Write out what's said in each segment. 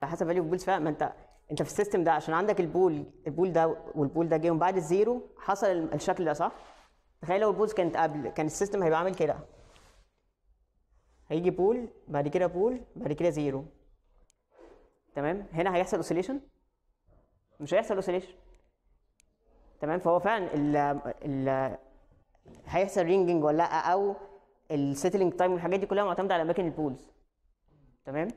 على حسب فاليو البولز فعلا ما انت انت في السيستم ده عشان عندك البول البول ده والبول ده جيهم بعد الزيرو حصل ال- الشكل ده صح؟ تخيل لو البولز كانت قبل كان السيستم هيبقى عامل كده هيجي بول بعد كده بول بعد كده زيرو تمام هنا هيحصل اوسيليشن مش هيحصل اوسيليشن تمام فهو فعلا ال ال هيحصل رينجنج ولا لا او السيتلينج تايم والحاجات دي كلها معتمده على اماكن البولز تمام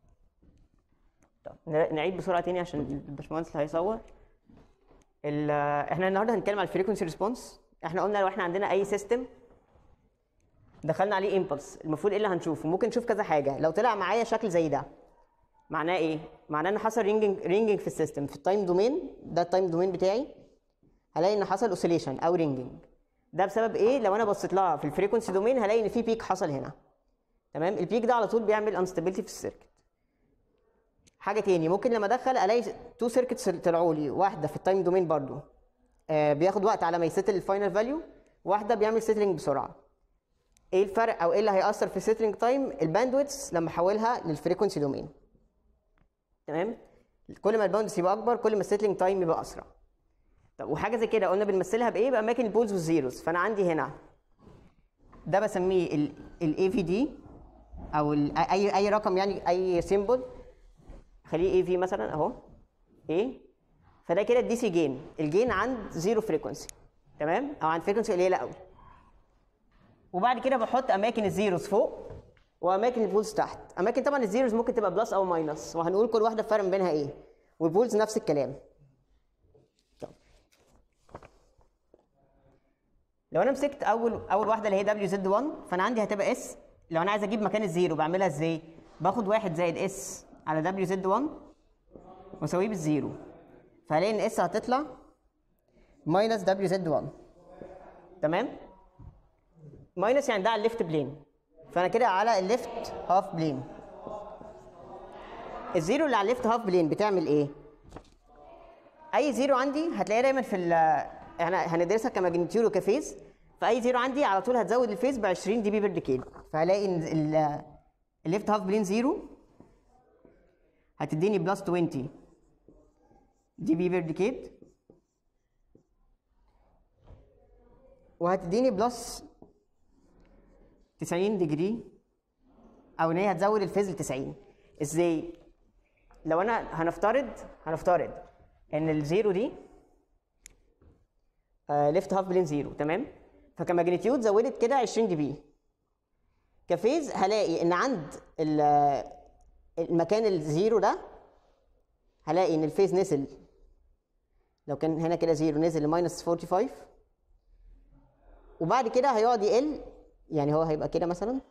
طب ن- نعيد بسرعه تاني عشان الباشمهندس اللي هيصور ال- احنا النهارده هنتكلم على الفريكونسي ريسبونس احنا قلنا لو احنا عندنا اي سيستم دخلنا عليه امبلس المفروض ايه اللي هنشوفه ممكن نشوف كذا حاجه لو طلع معايا شكل زي ده معناه ايه معناه ان حصل رينجنج رينجنج في السيستم في التايم دومين ده التايم دومين بتاعي هلاقي ان حصل اوسيليشن او رينجنج ده بسبب ايه لو انا بصيت لها في الفريكونسي دومين هلاقي ان في بيك حصل هنا تمام البيك ده على طول بيعمل انستابيلتي في السيركت حاجه تاني ممكن لما ادخل الاقي تو سيركتس طلعوا لي واحده في التايم دومين برضو آه بياخد وقت على ما يسيتل الفاينل فاليو واحده بيعمل سيتلينج بسرعه ايه الفرق او ايه اللي هيأثر في السيتلينج تايم الباندويتس لما احولها للفريكونسي دومين تمام كل ما الباوندس يبقى اكبر كل ما السيتلينج تايم يبقى اسرع طب وحاجه زي كده قلنا بنمثلها بايه باماكن البولز والزيروز فانا عندي هنا ده بسميه الاي في دي او ال اي اي رقم يعني اي سيمبل خليه اي في مثلا اهو ايه فده كده الدي سي جين الجين عند زيرو فريكونسي تمام او عند فريكونسي قليله قوي وبعد كده بحط اماكن الزيروز فوق واماكن البولز تحت اماكن طبعا الزيروز ممكن تبقى بلس او ماينس وهنقول كل واحده الفرق ما بينها ايه والبولز نفس الكلام طب. لو انا مسكت اول اول واحده اللي هي دبليو زد 1 فانا عندي هتبقى اس لو انا عايز اجيب مكان الزيرو بعملها ازاي باخد واحد زائد اس على دبليو زد 1 واساويه بالزيرو فهلاقي ان اس هتطلع ماينس دبليو زد 1 تمام ماينس يعني ده على الليفت بلين فانا كده على الليفت هاف بلين الزيرو اللي على الليفت هاف بلين بتعمل ايه اي زيرو عندي هتلاقيها دايما في ال احنا هندرسها كماجنتيود وكفيز فاي زيرو عندي على طول هتزود الفيز ب 20 دي بي بير ديكيد فهلاقي ان ال- الليفت هاف بلين زيرو هتديني بلس 20 دي بي بير ديكيد وهتديني بلس 90 ديجري او ان هي هتزود الفيز ل 90 ازاي لو انا هنفترض هنفترض ان الزيرو دي ليفت هاف بلين زيرو تمام فكماجنتيود زودت كده 20 دي بي كفيز هلاقي ان عند ال- المكان الزيرو ده هلاقي ان الفيز نزل لو كان هنا كده زيرو نزل لماينس 45 وبعد كده هيقعد يقل يعني هو هيبقى كده مثلا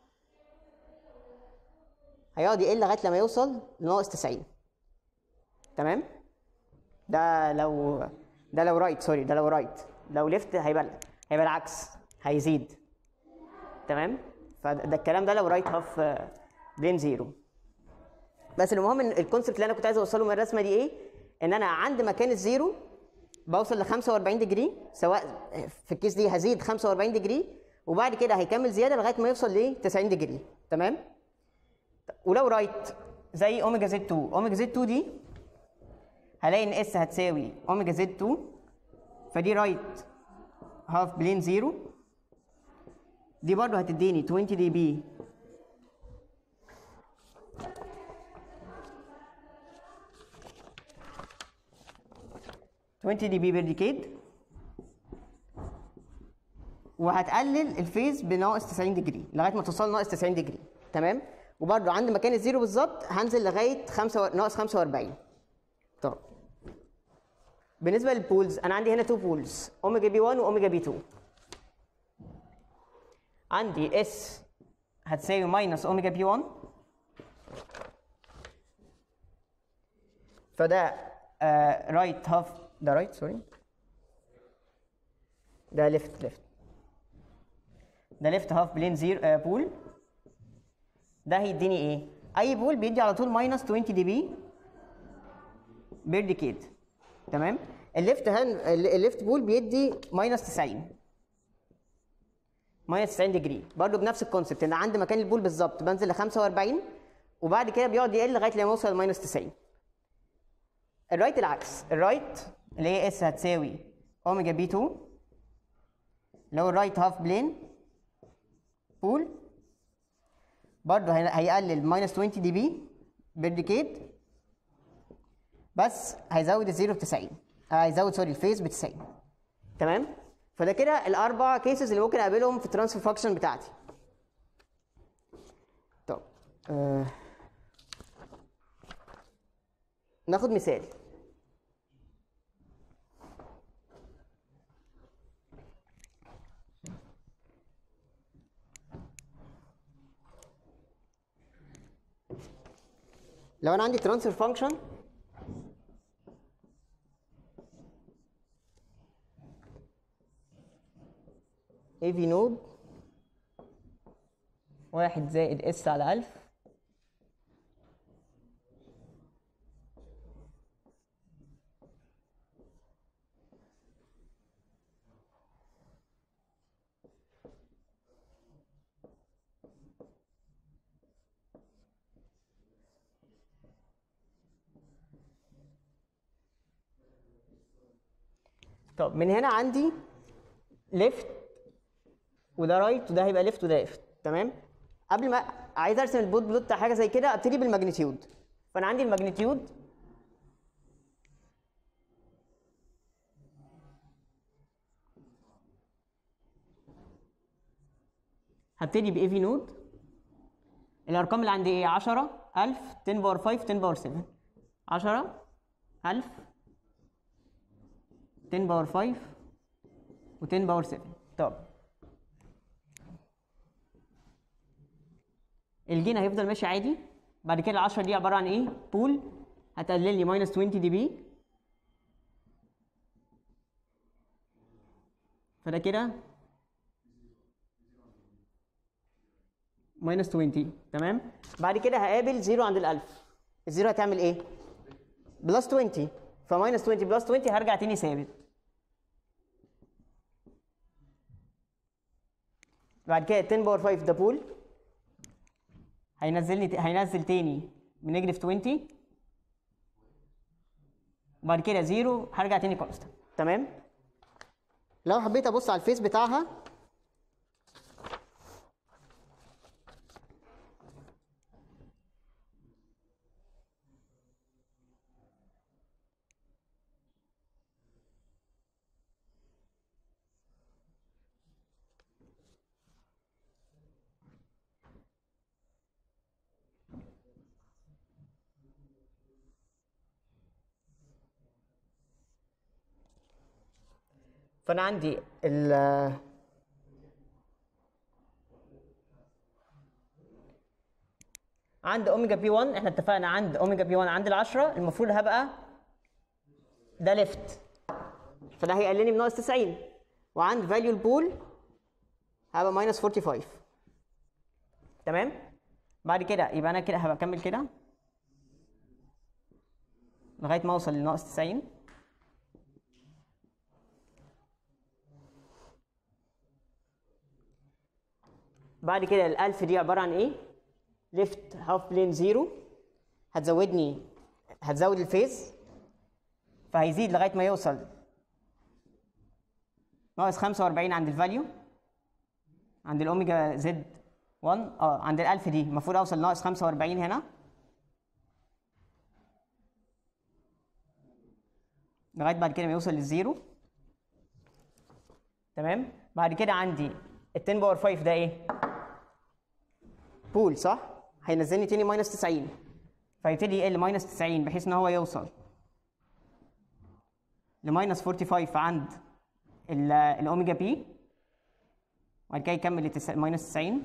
هيقعد يقل لغايه لما يوصل لناقص 90 تمام ده لو ده لو رايت سوري ده لو رايت لو ليفت هيبقى هيبقى العكس هيزيد تمام فده الكلام ده لو رايت هاف بلين زيرو بس المهم ان الكونسبت اللي انا كنت عايز اوصله من الرسمه دي ايه ان انا عند مكان الزيرو بوصل ل 45 ديجري سواء في الكيس دي هزيد 45 ديجري وبعد كده هيكمل زياده لغايه ما يوصل ل 90 ديجري تمام ولو رايت زي اوميجا زد 2 اوميجا زد 2 دي هلاقي ان اس هتساوي اوميجا زد 2 فدي رايت هاف بلين زيرو دي برضه هتديني 20 دي بي twenty دي بي بير ديكيد وهتقلل الفيز بناقص 90 ديجري لغايه ما توصل ناقص 90 ديجري تمام وبرده عند مكان الزيرو بالظبط هنزل لغايه 5 ناقص 45 طب بالنسبه للبولز انا عندي هنا تو بولز اوميجا بي 1 واوميجا بي 2 عندي اس هتساوي ماينس اوميجا بي 1 فده رايت هاف ده رايت سوري ده ليفت ليفت ده ليفت هاف بلين زيرو بول ده هيديني ايه؟ اي بول بيدي على طول ماينس 20 دي بي بير ديكيد تمام؟ الليفت هاند الليفت بول بيدي ماينس 90 ماينس 90 ديجري برضه بنفس الكونسبت ان عند مكان البول بالظبط بنزل ل 45 وبعد كده بيقعد يقل لغايه لما يوصل لماينس 90 الرايت العكس الرايت اللي هي اس هتساوي اوميجا بي 2 اللي هو الرايت هاف بلين بول برضه هي- هيقلل ماينس 20 دي بي بير ديكيد بس هيزود الزيرو ب 90 آه، هيزود سوري الفيز ب 90 تمام فده كده الاربع كيسز اللي ممكن اقابلهم في الترانسفير فانكشن بتاعتي طب آه. ناخد مثال لو انا عندي ترانسفير فانكشن اي في نود واحد زائد اس على ألف طب من هنا عندي ليفت وده رايت وده هيبقى ليفت وده ليفت تمام قبل ما عايز ارسم البوت بلوت بتاع حاجه زي كده ابتدي بالماجنتيود فانا عندي الماجنتيود هبتدي باي في نود الارقام اللي عندي ايه 10 1000 10 باور 5 10 باور 7 10 1000 10 باور 5 و10 باور 7 طب الجين هيفضل ماشي عادي بعد كده ال 10 دي عباره عن ايه؟ بول هتقلل لي ماينس 20 دي بي فده كده ماينس 20 تمام بعد كده هقابل زيرو عند ال 1000 الزيرو هتعمل ايه؟ بلس 20 فماينس 20 بلس 20 هرجع تاني ثابت بعد كده 10 باور 5 ده بول هينزلني هينزل تاني من نيجاتيف 20 وبعد كده زيرو هرجع تاني كونستنت تمام لو حبيت ابص على الفيس بتاعها فانا عندي ال عند اوميجا بي 1 احنا اتفقنا عند اوميجا بي 1 عند ال 10 المفروض هبقى ده ليفت فده هيقللني بناقص 90 وعند فاليو البول هبقى ماينس 45 تمام بعد كده يبقى انا كده هبقى اكمل كده لغايه ما اوصل لناقص 90 بعد كده الألف دي عبارة عن إيه؟ ليفت هاف بلين زيرو هتزودني هتزود الفيز فهيزيد لغاية ما يوصل ناقص 45 عند الفاليو عند الأوميجا زد 1 اه عند الألف دي المفروض أوصل ناقص 45 هنا لغاية بعد كده ما يوصل للزيرو تمام بعد كده عندي ال 10 باور 5 ده ايه؟ بول صح؟ هينزلني تاني ماينس 90 فيبتدي يقل ماينس 90 بحيث ان هو يوصل لماينس 45 عند ال- الاوميجا بي وبعد كده يكمل لتس- ماينس 90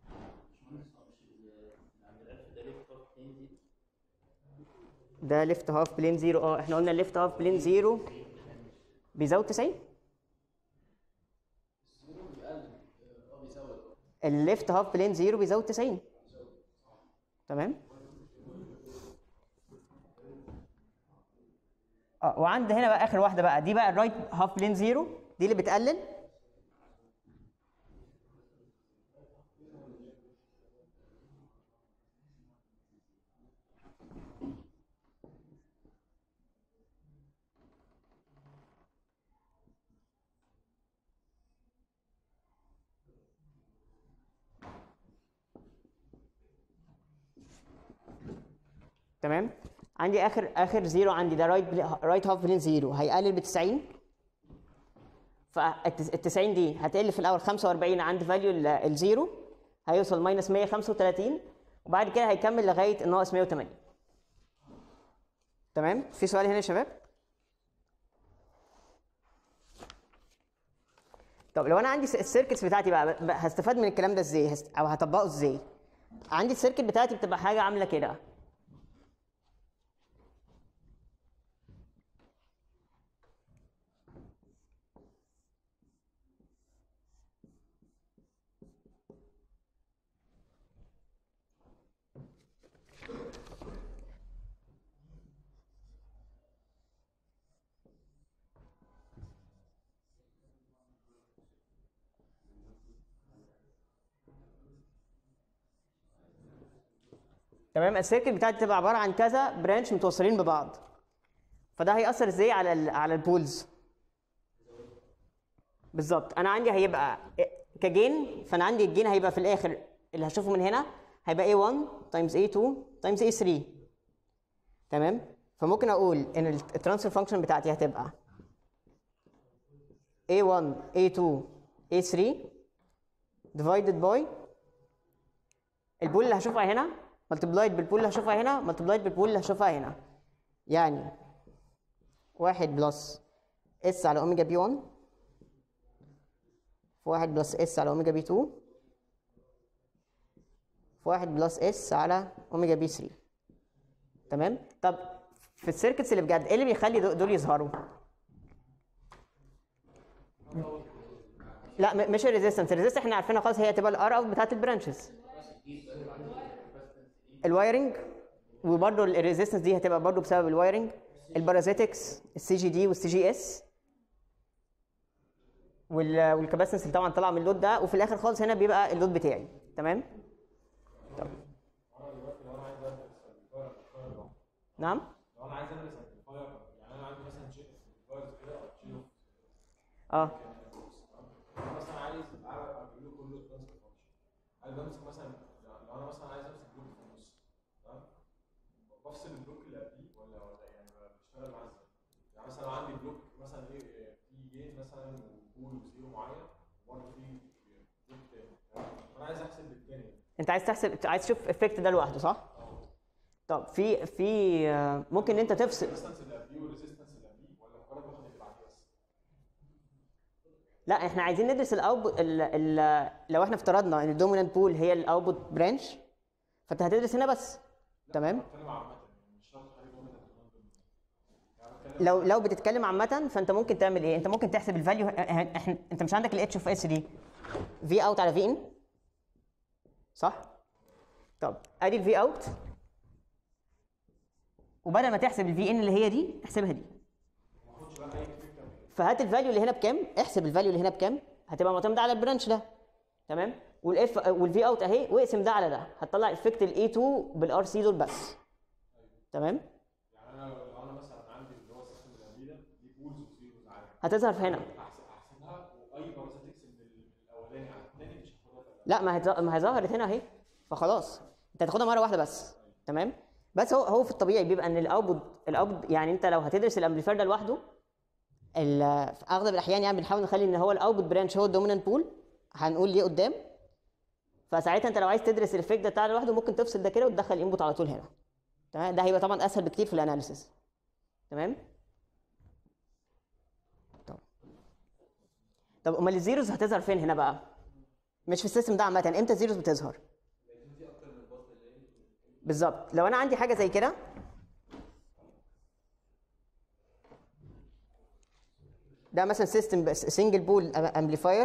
ده ليفت هاف بلين زيرو اه احنا قلنا الليفت هاف بلين زيرو بيزود 90 الليفت هاف بلين زيرو بيزود 90 تمام اه وعند هنا بقى اخر واحده بقى دي بقى الرايت هاف بلين زيرو دي اللي بتقلل تمام عندي اخر اخر زيرو عندي ده رايت رايت هاف بلين زيرو هيقلل ب 90 فال 90 دي هتقل في الاول 45 عند فاليو الزيرو هيوصل ماينس 135 وبعد كده هيكمل لغايه الناقص 180 تمام في سؤال هنا يا شباب طب لو انا عندي س- السيركتس بتاعتي بقى ب- هستفاد من الكلام ده ازاي هست... او هطبقه ازاي عندي السيركت بتاعتي بتبقى حاجه عامله كده تمام السيركت بتاعتي تبقى عباره عن كذا برانش متوصلين ببعض فده هيأثر ازاي على ال على البولز بالظبط انا عندي هيبقى كجين فانا عندي الجين هيبقى في الاخر اللي هشوفه من هنا هيبقى A1 تايمز A2 تايمز A3 تمام فممكن اقول ان الترانسفير فانكشن بتاعتي هتبقى A1 A2 A3 divided by البول اللي هشوفها هنا ملتبلايد بالبول اللي هشوفها هنا ملتبلايد بالبول اللي هشوفها هنا يعني واحد بلس اس على اوميجا بي 1 في واحد بلس اس على اوميجا بي 2 في واحد بلس اس على اوميجا بي 3 تمام طب في السيركتس اللي بجد ايه اللي بيخلي دو- دول يظهروا لا م- مش الريزيستنس الريزيستنس احنا عارفينها خلاص هي هتبقى الار اوت بتاعت البرانشز الوايرنج وبرده الريزيستنس دي هتبقى برده بسبب الوايرنج البارازيتكس السي جي دي والسي جي اس والكاباسيتنس اللي طبعا طالعه من اللود ده وفي الاخر خالص هنا بيبقى اللود بتاعي تمام طب. نعم لو انا عايز ادرس امبليفاير يعني انا عندي مثلا شيء امبليفايرز كده او تشيل اه انا مثلا عايز اعمل له كله ترانسفير فانكشن عايز امسك مثلا لو انا مثلا عايز امسك بلوك في النص تمام بفصل البلوك اللي قبليه ولا ولا يعني بشتغل معاه ازاي؟ يعني مثلا لو عندي بلوك مثلا ايه في جين مثلا وبول وزيرو معين وبرضه في بلوك تاني تمام؟ انا عايز احسب التاني انت عايز تحسب عايز تشوف افكت ده لوحده صح طب في في آه، ممكن انت تفصل الريزستنس اللي قبليه والريزستنس اللي قبليه ولا مجرد باخد اللي بعديه بس؟ لا احنا عايزين ندرس الاوتبوت لو احنا افترضنا ان الدومينانت بول هي الاوتبوت برانش فانت هتدرس هنا بس تمام بتكلم عامة يعني مش شرط حاجة جوه ده لو لو بتتكلم عامة فانت ممكن تعمل ايه؟ انت ممكن تحسب الفاليو احنا انت مش عندك الاتش اوف اس دي في اوت على في ان صح؟ طب ادي الفي اوت وبدل ما تحسب الفي ان اللي هي دي احسبها دي فهات الفاليو اللي هنا بكام احسب الفاليو اللي هنا بكام هتبقى معتمده على البرانش ده تمام والاف والفي اوت اهي واقسم ده على ده هتطلع افكت الاي 2 بالار سي دول بس تمام يعني انا لو انا مثلا عندي اللي هو السيستم اللي قبليه ده دي بولز وزيروز عادي هتظهر في هنا احسب احسبها واي بارازيتكس من الاولاني على الثاني مش هاخدها في لا ما هي ما هي ظهرت هنا اهي فخلاص انت هتاخدها مره واحده بس تمام بس هو هو في الطبيعي بيبقى ان الاوتبوت الاوتبوت يعني انت لو هتدرس الامبليفاير ده لوحده ال- في اغلب الاحيان يعني بنحاول نخلي ان هو الاوتبوت برانش هو الدومينانت بول هنقول ليه قدام فساعتها انت لو عايز تدرس الافكت ده بتاع لوحده ممكن تفصل ده كده وتدخل الانبوت على طول هنا تمام ده هيبقى طبعا اسهل بكتير في الاناليسيس تمام طب طب امال الزيروز هتظهر فين هنا بقى مش في السيستم ده عامه امتى الزيروز بتظهر بالظبط لو انا عندي حاجه زي كده ده مثلا سيستم بس سنجل بول امبليفاير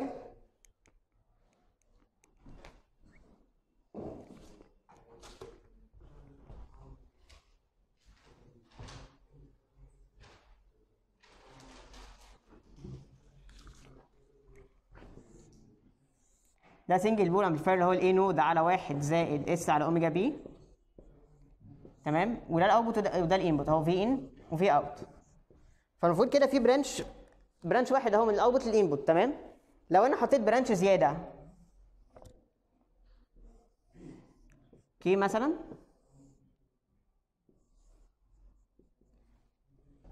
ده سنجل بول امبليفاير اللي هو الاي نو ده على واحد زائد اس على اوميجا بي تمام وده الاوتبوت وده, وده الانبوت اهو في ان وفي اوت فالمفروض كده في برانش برانش واحد اهو من الاوتبوت للانبوت تمام لو انا حطيت برانش زياده كي مثلا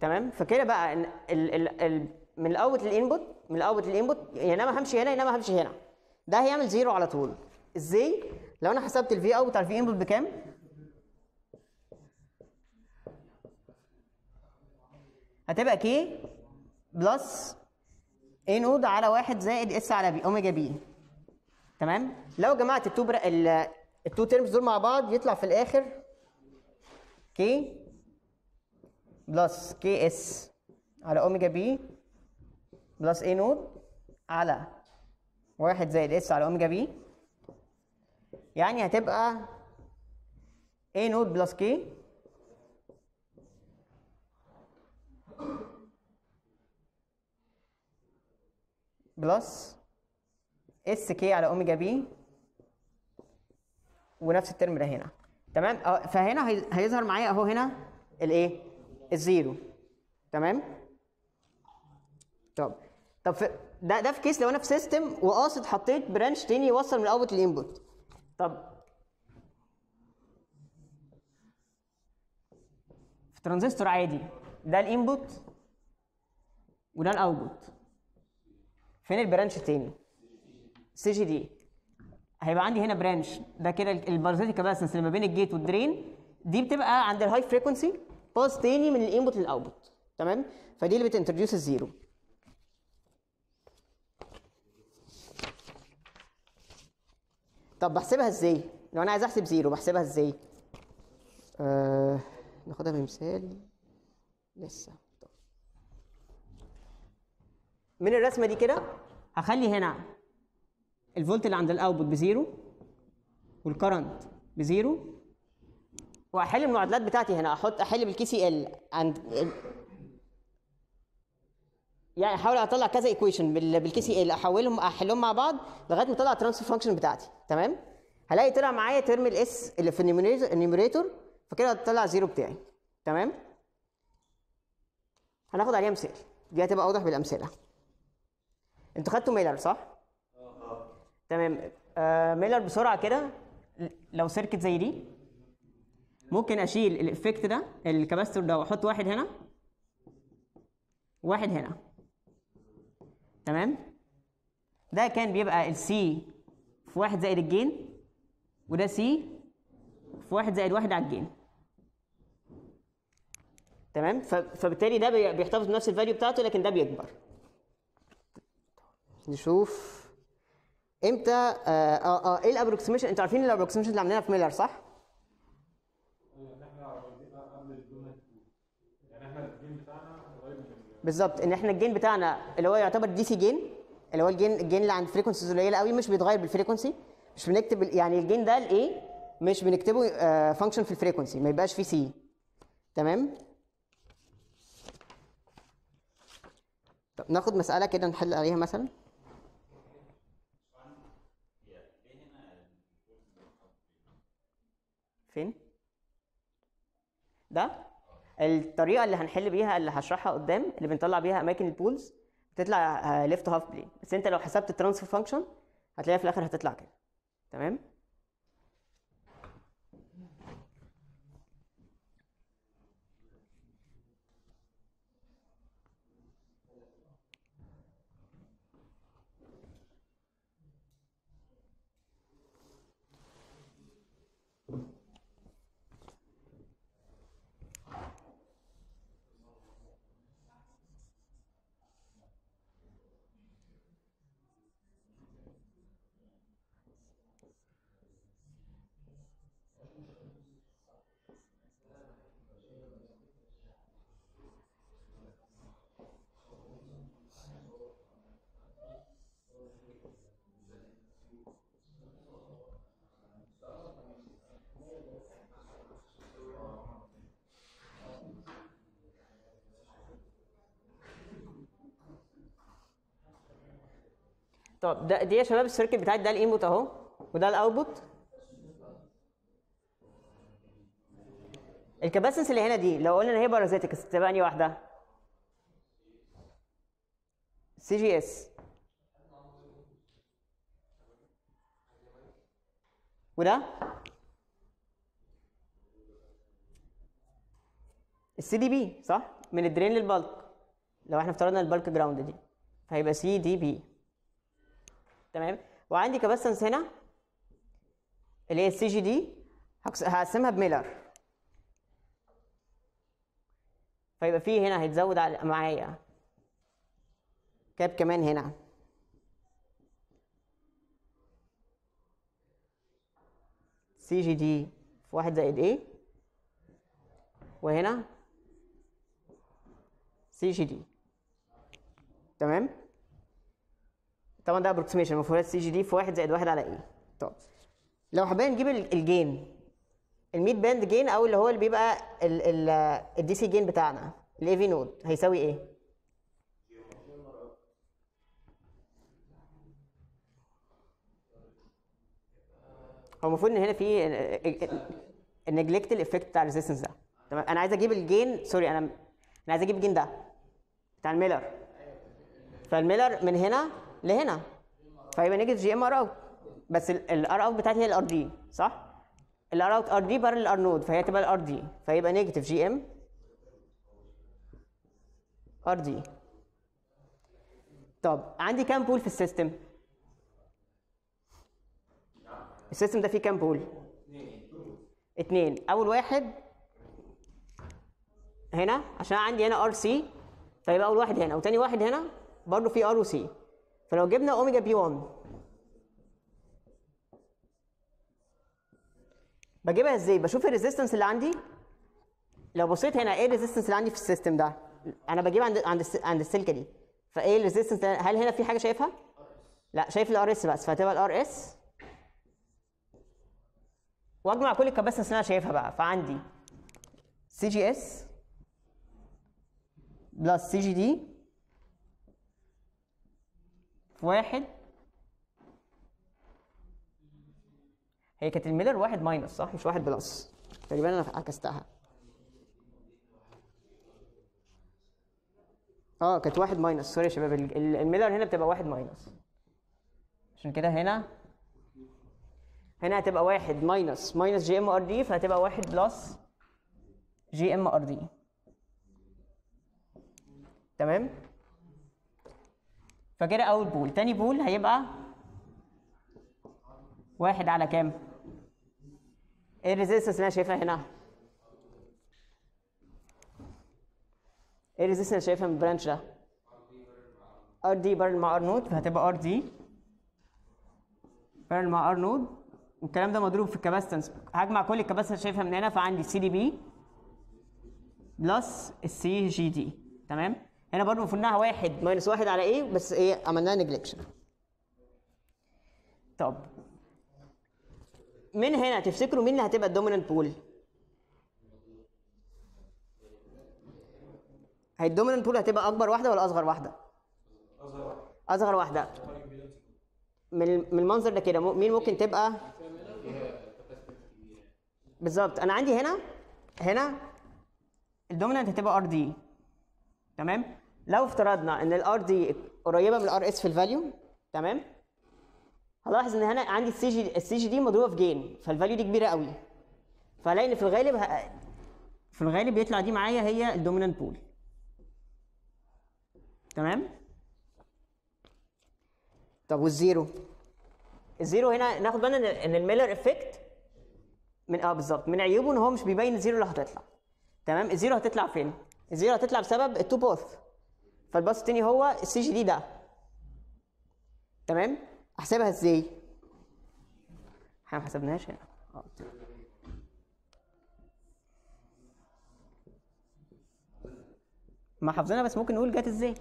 تمام فكده بقى إن ال ال ال من الاوت للانبوت من الاوت للانبوت يا انما همشي هنا يا انما همشي هنا ده هيعمل زيرو على طول ازاي لو انا حسبت الفي اوت على الفي انبوت بكام هتبقى كي بلس اي نود على واحد زائد اس على بي اوميجا بي تمام لو جمعت التو بر... ال- التو تيرمز دول مع بعض يطلع في الاخر كي بلس كي اس على اوميجا بي بلس اي نود على واحد زائد اس على اوميجا بي يعني هتبقى اي نود بلس كي بلس اس كي على اوميجا بي ونفس الترم ده هنا تمام أه، فهنا هي- هيظهر معايا اهو هنا الايه الزيرو تمام طب طب في ده ده في كيس لو انا في سيستم وقاصد حطيت برانش تاني يوصل من الاوت للانبوت طب في ترانزستور عادي ده الانبوت وده الاوتبوت فين البرانش التاني سي جي دي هيبقى عندي هنا برانش ده كده البارازيتيك كاباسنس اللي ما بين الجيت والدرين دي بتبقى عند الهاي فريكونسي باس تاني من الانبوت للاوتبوت تمام فدي اللي بتنتروديوس الزيرو طب بحسبها ازاي لو انا عايز احسب زيرو بحسبها ازاي آه... ناخدها بمثال لسه طب. من الرسمه دي كده هخلي هنا الفولت اللي عند الاوتبوت بزيرو والكرنت بزيرو واحل المعادلات بتاعتي هنا احط احل بالكي سي ال عند يعني احاول اطلع كذا ايكويشن بالكي سي ال احولهم احلهم مع بعض لغايه ما اطلع الترانسفير فانكشن بتاعتي تمام هلاقي طلع معايا ترم الاس اللي في النيميريتور النيميريتور فكده هتطلع زيرو بتاعي تمام هناخد عليها مثال دي هتبقى اوضح بالامثله انتوا خدتوا ميلر صح؟ تمام آه ميلر بسرعه كده ل- لو سيركت زي دي ممكن اشيل الافكت ده الكباستور ده واحط واحد هنا واحد هنا تمام ده كان بيبقى السي في واحد زائد الجين وده سي في واحد زائد واحد على الجين تمام ف- فبالتالي ده بي- بيحتفظ بنفس الفاليو بتاعته لكن ده بيكبر نشوف امتى اه اه, آه ايه الابروكسيميشن انتوا عارفين الابروكسيميشن اللي عاملينها في ميلر صح؟ يعني احنا الجيم بتاعنا قريب من بالظبط ان احنا الجين بتاعنا اللي هو يعتبر دي سي جين اللي هو الجين الجين اللي عند فريكونسيز قليله قوي مش بيتغير بالفريكونسي مش بنكتب ال- يعني الجين ده الايه مش بنكتبه فانكشن في الفريكونسي ما يبقاش فيه سي تمام طب ناخد مساله كده نحل عليها مثلا فين ده الطريقه اللي هنحل بيها اللي هشرحها قدام اللي بنطلع بيها اماكن البولز بتطلع ليفت هاف بلين بس انت لو حسبت الترانسفير فانكشن هتلاقيها في الاخر هتطلع كده تمام طب ده دي يا شباب السيركت بتاعت ده الانبوت اهو وده الاوتبوت الكباسنس اللي هنا دي لو قلنا ان هي بارازيتك تبقى انهي واحده سي جي اس وده السي دي بي صح من الدرين للبلك لو احنا افترضنا البلك جراوند دي فهيبقى سي دي بي تمام وعندي كاباسيتنس هنا اللي هي السي جي دي هقسمها بميلر فيبقى فيه هنا هيتزود على معايا كاب كمان هنا سي جي دي في واحد زائد ايه وهنا سي جي دي تمام طبعا ده ابروكسيميشن المفروض سي جي دي في واحد زائد واحد على ايه طب لو حبينا نجيب ال- الجين الميد باند جين او اللي هو اللي بيبقى الدي سي جين بتاعنا الاي في نود هيساوي ايه هو المفروض ان هنا في النجلكت الافكت بتاع الريزيستنس ده تمام انا عايز اجيب الجين سوري انا انا عايز اجيب الجين ده بتاع الميلر فالميلر من هنا لهنا فيبقى نيجاتيف جي ام ار اوت بس الار اوت بتاعتي هي الار دي صح؟ الار اوت ار دي بره الار نود فهي تبقى الار دي فيبقى نيجاتيف جي ام ار دي طب عندي كام بول في السيستم؟ السيستم ده فيه كام بول؟ اتنين اول واحد هنا عشان عندي هنا ار سي فيبقى اول واحد هنا وتاني واحد هنا برضه في ار وسي فلو جبنا اوميجا بي 1 بجيبها ازاي بشوف الريزيستنس اللي عندي لو بصيت هنا ايه الريزيستنس اللي عندي في السيستم ده انا بجيب عند عند الس- عند السلكه دي فايه الريزيستنس هل هنا في حاجه شايفها لا شايف الار اس بس فهتبقى الار اس واجمع كل الكباسيتنس اللي انا شايفها بقى فعندي سي جي اس بلس سي جي دي في واحد هي كانت الميلر واحد ماينس صح مش واحد بلس تقريبا انا عكستها اه كانت واحد ماينس سوري يا شباب ال- ال- الميلر هنا بتبقى واحد ماينس عشان كده هنا هنا هتبقى واحد ماينس ماينس جي ام ار دي فهتبقى واحد بلس جي ام ار دي تمام فكده اول بول تاني بول هيبقى واحد على كام ايه الريزيستنس اللي انا شايفها هنا ايه الريزيستنس اللي شايفها من البرانش ده ار دي بارل مع ار نود فهتبقى ار دي بارل مع ار نود والكلام ده مضروب في الكاباستنس هجمع كل الكاباستنس شايفها من هنا فعندي سي دي بي بلس السي جي دي تمام هنا برضه المفروض انها واحد ماينس واحد على ايه بس ايه عملناها نجلكشن طب من هنا تفتكروا مين اللي هتبقى الدومينانت بول هي الدومينانت بول هتبقى اكبر واحده ولا اصغر واحده اصغر واحد اصغر واحده من من المنظر ده كده مو- مين ممكن تبقى بالظبط انا عندي هنا هنا الدومينانت هتبقى ار دي تمام لو افترضنا ان الار دي قريبه من الار اس في الفاليو تمام هلاحظ ان هنا عندي السي جي السي جي دي مضروبه في جين فالفاليو دي كبيره قوي فهلاقي ان في الغالب ه... في الغالب يطلع دي معايا هي الدومينانت بول تمام طب والزيرو الزيرو هنا ناخد بالنا ان ان الميلر افكت من اه بالظبط من عيوبه ان هو مش بيبين الزيرو اللي هتطلع تمام الزيرو هتطلع فين الزيرو هتطلع بسبب التو باث فالباث التاني هو السي جي دي ده تمام احسبها ازاي احنا ما حسبناهاش هنا آه. ما حافظينها بس ممكن نقول جت ازاي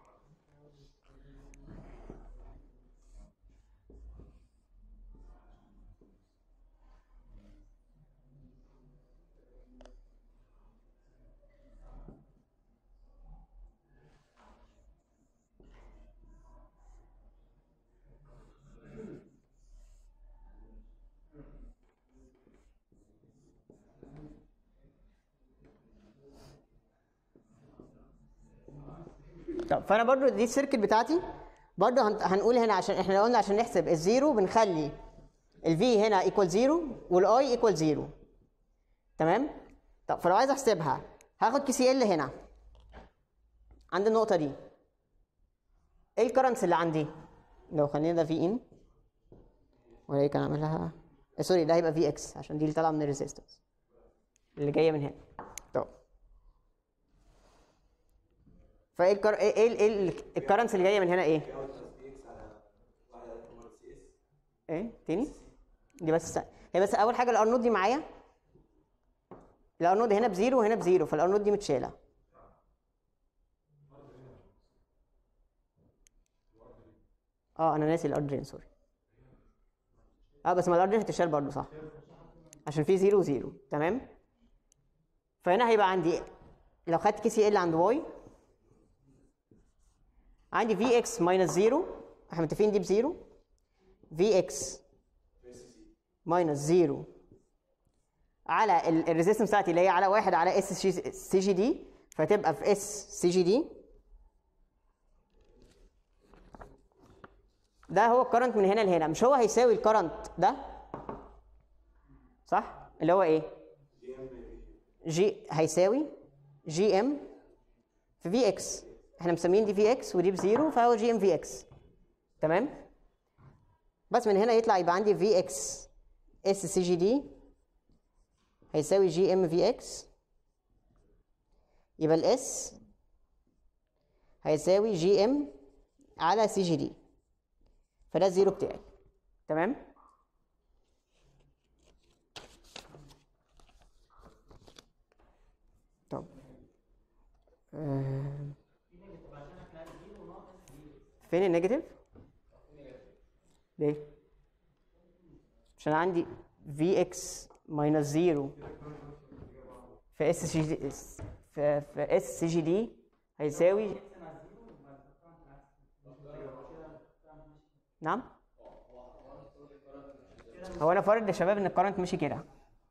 طب فانا برضو دي السيركت بتاعتي برضو هن- هنقول هنا عشان احنا قلنا عشان نحسب الزيرو بنخلي الفي هنا ايكوال زيرو والاي ايكوال زيرو تمام طب فلو عايز احسبها هاخد كي سي ال هنا عند النقطه دي ايه الكرنس اللي عندي لو خلينا ده في ان ولا كان اعملها آه، سوري ده هيبقى في اكس عشان دي اللي طالعه من الريزيستنس اللي جايه من هنا طب فايه الكر... ايه ايه ايه الكرنس اللي جايه من هنا ايه ايه تاني دي بس هي بس اول حاجه الار نوت دي معايا الار نوت هنا بزيرو وهنا بزيرو فالار نوت دي متشاله اه انا ناسي الار درين سوري اه بس ما الار درين هتتشال برضه صح عشان في زيرو وزيرو تمام فهنا هيبقى عندي لو خدت كي سي ال عند واي عندي في اكس ماينس زيرو احنا متفقين دي بزيرو في اكس ماينس زيرو على الريزيستنس بتاعتي اللي هي على واحد على اس سي جي دي فتبقى في اس سي جي دي ده هو الكرنت من هنا لهنا مش هو هيساوي الكرنت ده صح اللي هو ايه جي هيساوي جي ام في في اكس احنا مسميين دي في اكس ودي بزيرو فهو جي ام في اكس تمام بس من هنا يطلع يبقى عندي في اكس اس سي جي دي هيساوي جي ام في اكس يبقى الاس هيساوي جي ام على سي جي دي فده الزيرو بتاعي تمام طب آه، فين النيجاتيف ليه عشان عندي في اكس ماينس زيرو في اس سي جي في في اس سي جي دي هيساوي نعم هو انا فارض يا شباب ان الكرنت مشي كده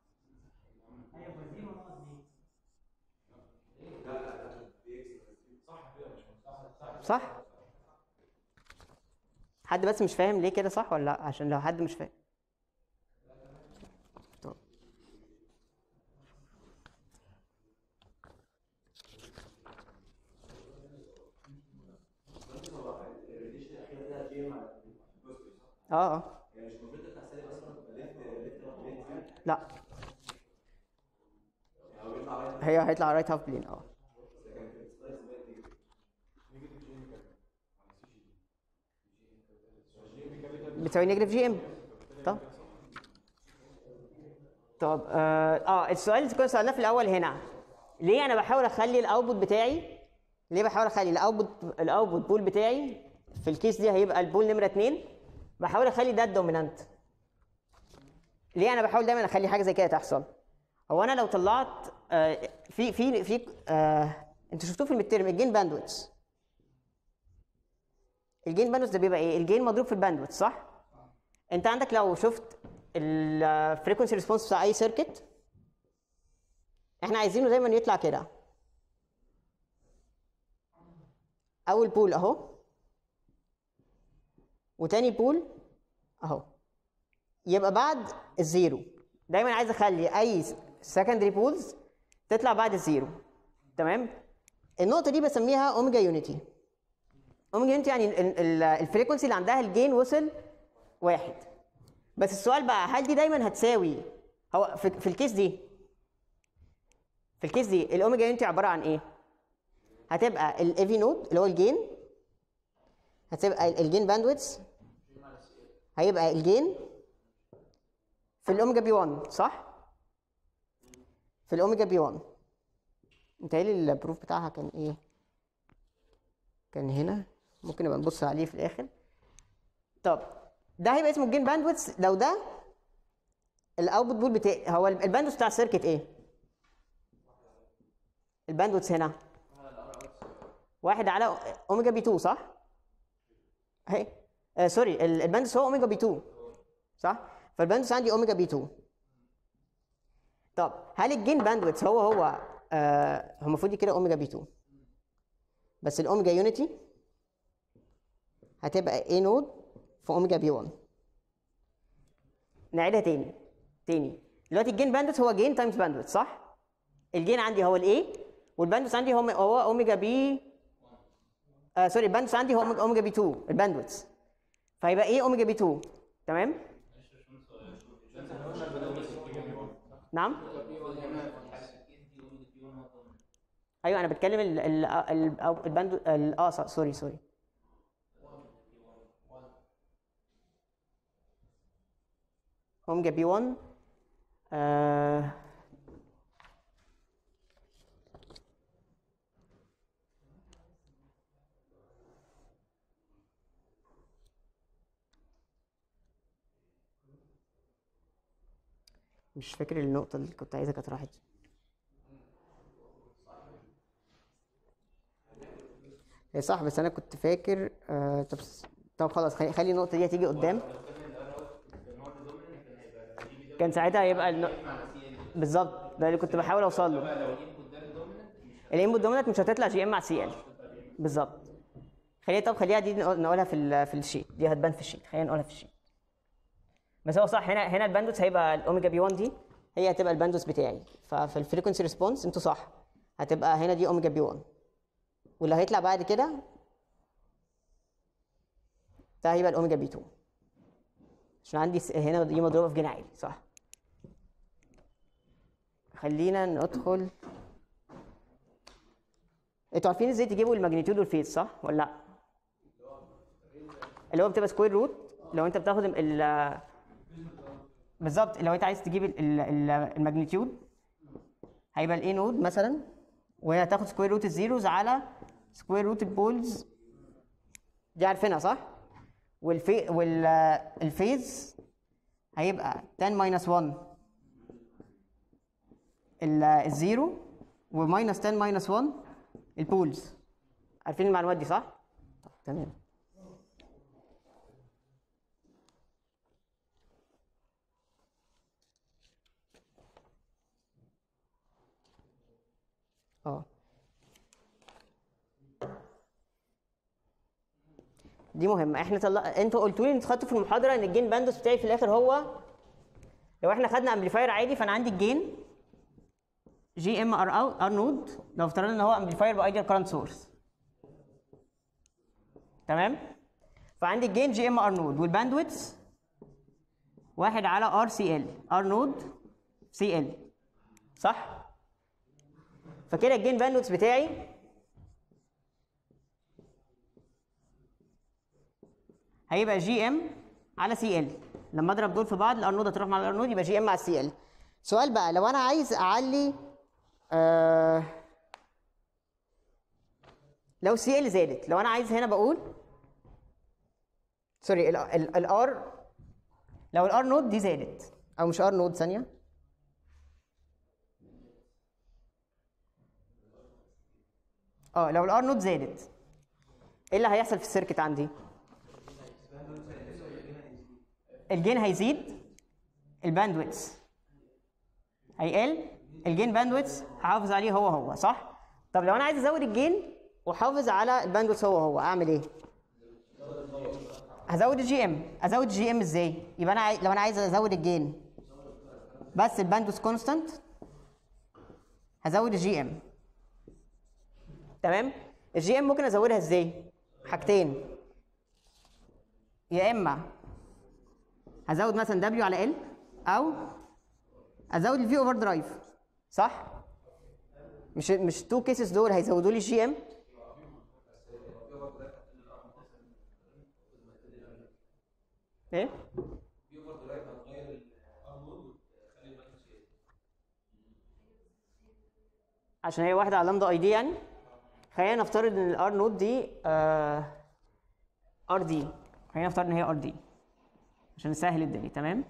صح حد بس مش فاهم ليه كده صح ولا لا عشان لو حد مش فاهم طب. اه اه لا هي هيطلع رايت هاف بلين اه بتساوي نيجاتيف جي ام طب طب اه, آه السؤال اللي كنا سألناه في الاول هنا ليه انا بحاول اخلي الاوتبوت بتاعي ليه بحاول اخلي الاوتبوت الاوتبوت بول بتاعي في الكيس دي هيبقى البول نمره 2 بحاول اخلي ده الدومينانت ليه انا بحاول دايما اخلي حاجه زي كده تحصل هو انا لو طلعت آه في في في آه انتوا شفتوه في الميد الجين باندويتس الجين باندويتس ده بيبقى ايه الجين مضروب في الباندويتس صح انت عندك لو شفت الفريكونسي ريسبونس بتاع اي سيركت احنا عايزينه دايما يطلع كده اول بول اهو وتاني بول اهو يبقى بعد الزيرو دايما عايز اخلي اي سكندري بولز تطلع بعد الزيرو تمام النقطه دي بسميها اوميجا يونيتي اوميجا يونيتي يعني الفريكونسي اللي عندها الجين وصل واحد بس السؤال بقى هل دي دايما هتساوي هو في, في الكيس دي في الكيس دي الاوميجا يونتي عباره عن ايه هتبقى الايفي نود اللي هو الجين هتبقى الجين باندويتس هيبقى الجين في الاوميجا بي 1 صح في الاوميجا بي 1 متهيألي البروف بتاعها كان ايه كان هنا ممكن نبقى نبص عليه في الاخر طب ده هيبقى اسمه الجين باندويتس لو ده الاوتبوت بول بتاعي هو الباندويتس بتاع السيركت ايه الباندويتس هنا واحد على اوميجا بي 2 صح اهي آه سوري ال- الباندويتس هو اوميجا بي 2 صح فالباندويتس عندي اوميجا بي 2 طب هل الجين باندويتس هو هو آه هو المفروض كده اوميجا بي 2 بس الاوميجا يونيتي هتبقى اي نود في اوميجا بي 1 نعيدها تاني تاني دلوقتي الجين باندويت هو جين تايمز باندويت صح الجين عندي هو الاي والباندوث عندي هو هو اوميجا بي آه سوري الباندوث عندي هو أوميجا- اوميجا بي 2 الباندوث فيبقى ايه اوميجا بي 2 تمام نعم ايوه انا بتكلم ال ال ال أو- الباندو ال- اه ص- سوري سوري اوميجا بي 1 آه مش فاكر النقطة اللي كنت عايزها كانت راحت هي صح بس انا كنت فاكر آه طب طب خلاص خلي, خلي النقطة دي هتيجي قدام كان ساعتها هيبقى الن... بالظبط ده اللي كنت بحاول اوصل له الانبوت دومينانت مش هتطلع جي ام مع سي ال بالظبط خليها طب خليها دي نقول- نقولها في ال في الشيت دي هتبان في الشيت خلينا نقولها في الشيت بس هو صح هنا هنا الباندوث هيبقى الاوميجا بي 1 دي هي هتبقى الباندوث بتاعي ففي الفريكونسي ريسبونس انتوا صح هتبقى هنا دي اوميجا بي 1 واللي هيطلع بعد كده ده هيبقى الاوميجا بي 2 عشان عندي س- هنا دي مضروبه في جين عالي صح خلينا ندخل انتوا عارفين ازاي تجيبوا الماجنتيود والفيز صح ولا لا اللي هو بتبقى سكوير روت لو انت بتاخد ال ال- بالظبط لو انت عايز تجيب ال- ال- ال- الماجنتيود هيبقى الاي نود مثلا وهي هتاخد سكوير روت الزيروز على سكوير روت البولز دي عارفينها صح؟ والفي والفيز هيبقى 10 ماينس 1 ال- الزيرو وماينس 10 ماينس 1 البولز عارفين المعلومات دي صح؟ طب تمام اه دي مهمة احنا طلع انتوا قلتوا لي انتوا خدتوا في المحاضرة ان الجين باندوس بتاعي في الاخر هو لو احنا خدنا امبليفاير عادي فانا عندي الجين جي ام ار او ار نود لو افترضنا ان هو امبليفاير بايديال كارنت سورس تمام فعندي الجين جي ام ار نود والباندويتس واحد على ار سي ال ار نود سي ال صح فكده الجين باندويتس بتاعي هيبقى جي ام على سي ال لما اضرب دول في بعض الار نود هتروح مع الار نود يبقى جي ام على السي ال سؤال بقى لو انا عايز اعلي آه لو سي ال زادت لو انا عايز هنا بقول سوري الار لو الار نود دي زادت او مش ار نود ثانيه اه لو الار نود زادت ايه اللي هيحصل في السيركت عندي الجين هيزيد الباندويتس هيقل الجين باندويتس هحافظ عليه هو هو صح طب لو انا عايز ازود الجين واحافظ على الباندويتس هو هو اعمل ايه هزود الجي ام ازود الجي ام ازاي يبقى انا عاي... لو انا عايز ازود الجين بس الباندويتس كونستانت هزود الجي ام تمام الجي ام ممكن ازودها ازاي حاجتين يا اما هزود مثلا دبليو على ال او ازود الفي اوفر درايف صح مش مش تو كيسز دول هيزودوا لي الجي ام ايه عشان هي واحده على لامدا اي دي يعني خلينا نفترض ان الار نود دي ار دي خلينا نفترض ان هي ار دي عشان نسهل الدنيا تمام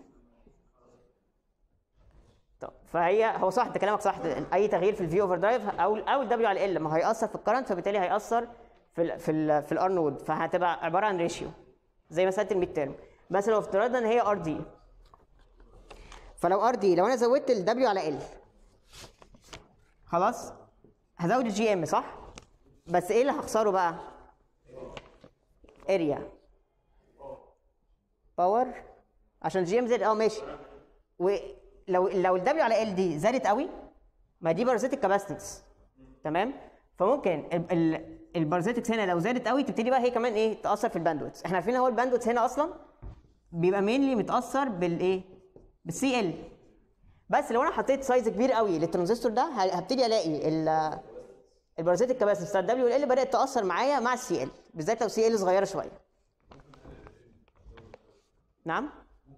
طب فهي هو صح انت كلامك صح اي تغيير في الفي اوفر درايف او او الدبليو على ال ما هيأثر في الكرنت فبالتالي هيأثر في ال في ال في الار نود فهتبقى عباره عن ريشيو زي مساله الميد تيرم بس لو افترضنا ان هي ار دي فلو ار دي لو انا زودت الدبليو على ال خلاص هزود الجي ام صح بس ايه اللي هخسره بقى اريا باور عشان جي ام زاد اه ماشي ولو لو الدبليو على ال دي زادت قوي ما دي بارازيتك كاباسيتنس تمام فممكن ال- ال- البارازيتكس هنا لو زادت قوي تبتدي بقى هي كمان ايه تاثر في الباندويتس احنا عارفين هو الباندويتس هنا اصلا بيبقى مينلي متاثر بالايه بالسي ال بس لو انا حطيت سايز كبير قوي للترانزستور ده ه- هبتدي الاقي ال- البارازيتك كاباسيتي بتاع الدبليو ال بدات تاثر معايا مع السي ال بالذات لو سي ال صغيره شويه نعم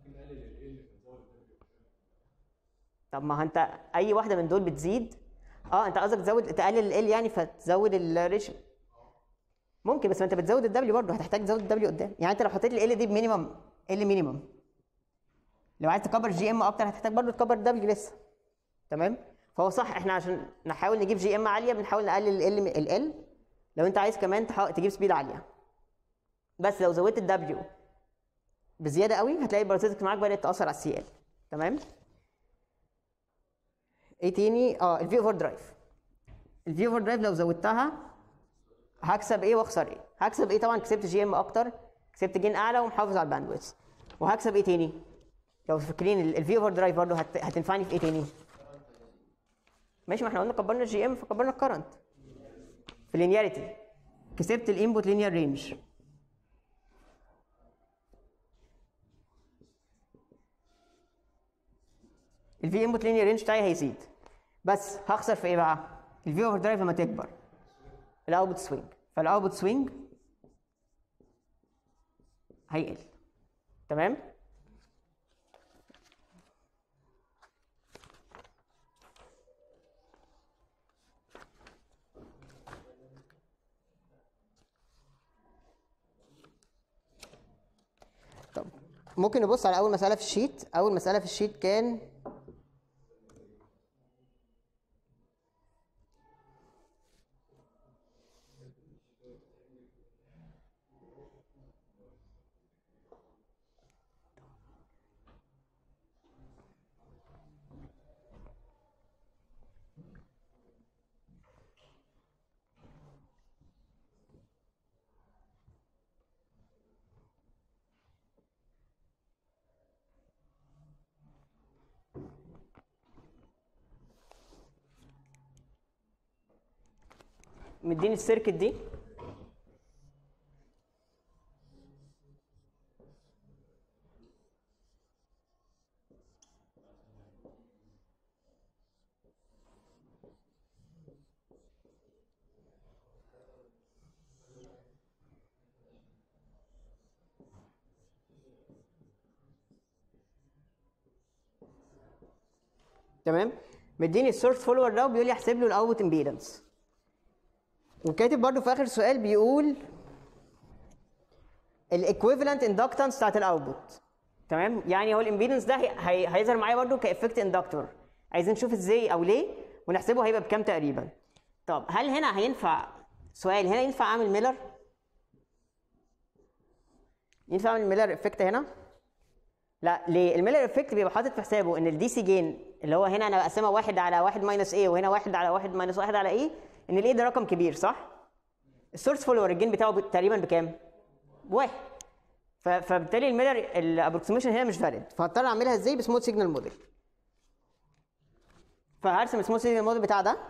طب ما هو انت اي واحده من دول بتزيد اه انت قصدك تزود تقلل ال يعني فتزود الريشيو ممكن بس ما انت بتزود الدبليو برضه هتحتاج تزود الدبليو قدام يعني انت لو حطيت ال دي بمينيمم ال مينيمم لو عايز تكبر جي ام اكتر هتحتاج برضه تكبر الدبليو لسه تمام فهو صح احنا عشان نحاول نجيب جي ام عاليه بنحاول نقلل ال ال ال لو انت عايز كمان تحاول تجيب سبيد عاليه بس لو زودت الدبليو بزياده قوي هتلاقي البارازيتك معاك بدات تاثر على السي ال تمام ايه تاني اه الفي اوفر درايف الفي اوفر درايف لو زودتها هكسب ايه واخسر ايه هكسب ايه طبعا كسبت جي ام اكتر كسبت جين اعلى ومحافظ على الباندويث وهكسب ايه تاني لو فاكرين الفي اوفر درايف برضه هت... هتنفعني في ايه تاني ماشي ما احنا قلنا كبرنا الجي ام فكبرنا الكرنت في اللينياريتي كسبت الانبوت لينير رينج الفي انبوت لينير رينج بتاعي هيزيد بس هخسر في ايه بقى الفي اوفر درايف لما تكبر الاوتبوت سوينج فالاوتبوت سوينج هيقل تمام طب ممكن نبص على اول مساله في الشيت اول مساله في الشيت كان مديني السيركت دي تمام مديني السورس فولور ده وبيقول لي احسب له الاوتبوت امبيدنس وكاتب برضو في اخر السؤال بيقول الايكويفالنت اندكتنس بتاعت الاوتبوت تمام يعني هو الامبيدنس ده هي- هي- هيظهر معايا برضو كافكت اندكتور عايزين نشوف ازاي او ليه ونحسبه هيبقى بكام تقريبا طب هل هنا هينفع سؤال هنا ينفع اعمل ميلر ينفع اعمل ميلر افكت هنا لا ليه الميلر افكت بيبقى حاطط في حسابه ان الدي سي جين اللي هو هنا انا بقسمها واحد على واحد ماينس ايه وهنا واحد على واحد ماينس واحد على ايه ان الايه ده رقم كبير صح السورس فولور الجين بتاعه ب- تقريبا بكام بواحد ف- فبالتالي الميلر الابروكسيميشن هنا مش فاليد فهضطر اعملها ازاي بسموث سيجنال موديل فهرسم السموث سيجنال موديل بتاع ده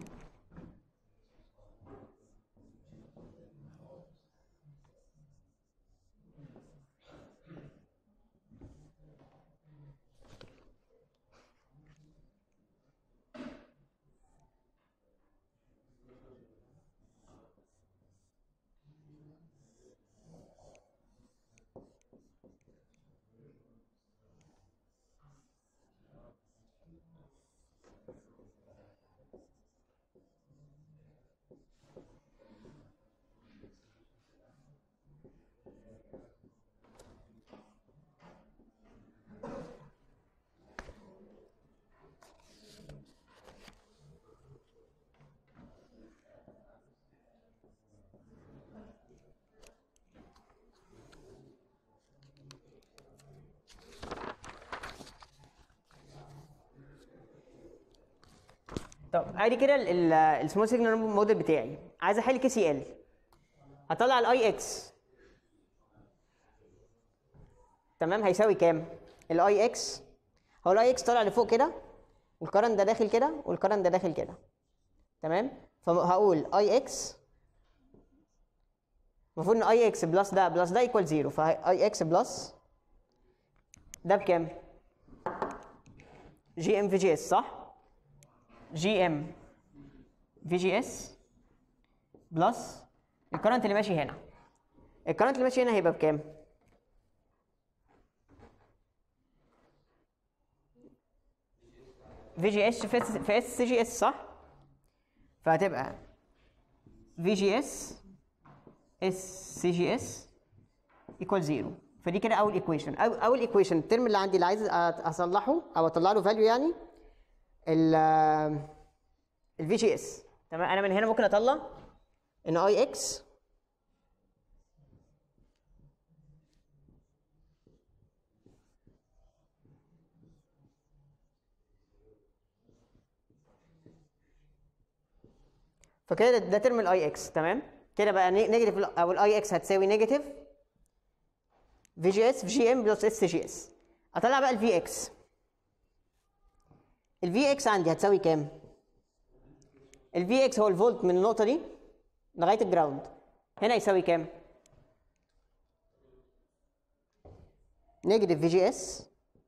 طب ادي كده السمول سيجنال موديل بتاعي عايز احل كي سي ال هطلع الاي اكس تمام هيساوي كام الاي اكس هو الاي اكس طالع لفوق كده والكرنت ده داخل كده والكرنت ده داخل كده تمام فهقول اي اكس المفروض ان اي اكس بلس ده بلس ده ايكوال زيرو فاي اكس بلس ده بكام؟ جي ام في جي اس صح؟ جي ام في جي اس بلس الكرنت اللي ماشي هنا الكرنت اللي ماشي هنا هيبقى بكام؟ في جي اس في اس في اس سي جي اس صح؟ فهتبقى في جي اس اس سي جي اس ايكوال زيرو فدي كده اول ايكويشن أو اول ايكويشن الترم اللي عندي اللي عايز أ- اصلحه او اطلع له فاليو يعني ال الفي جي اس تمام انا من هنا ممكن اطلع ان اي اكس فكده ده- ده ترم الاي اكس تمام كده بقى نيجاتيف او الاي اكس هتساوي نيجاتيف في جي اس في جي ام بلس اس جي اس اطلع بقى الفي اكس الفي اكس عندي هتساوي كام الفي اكس هو الفولت من النقطه دي لغايه الجراوند هنا يساوي كام نيجاتيف في جي اس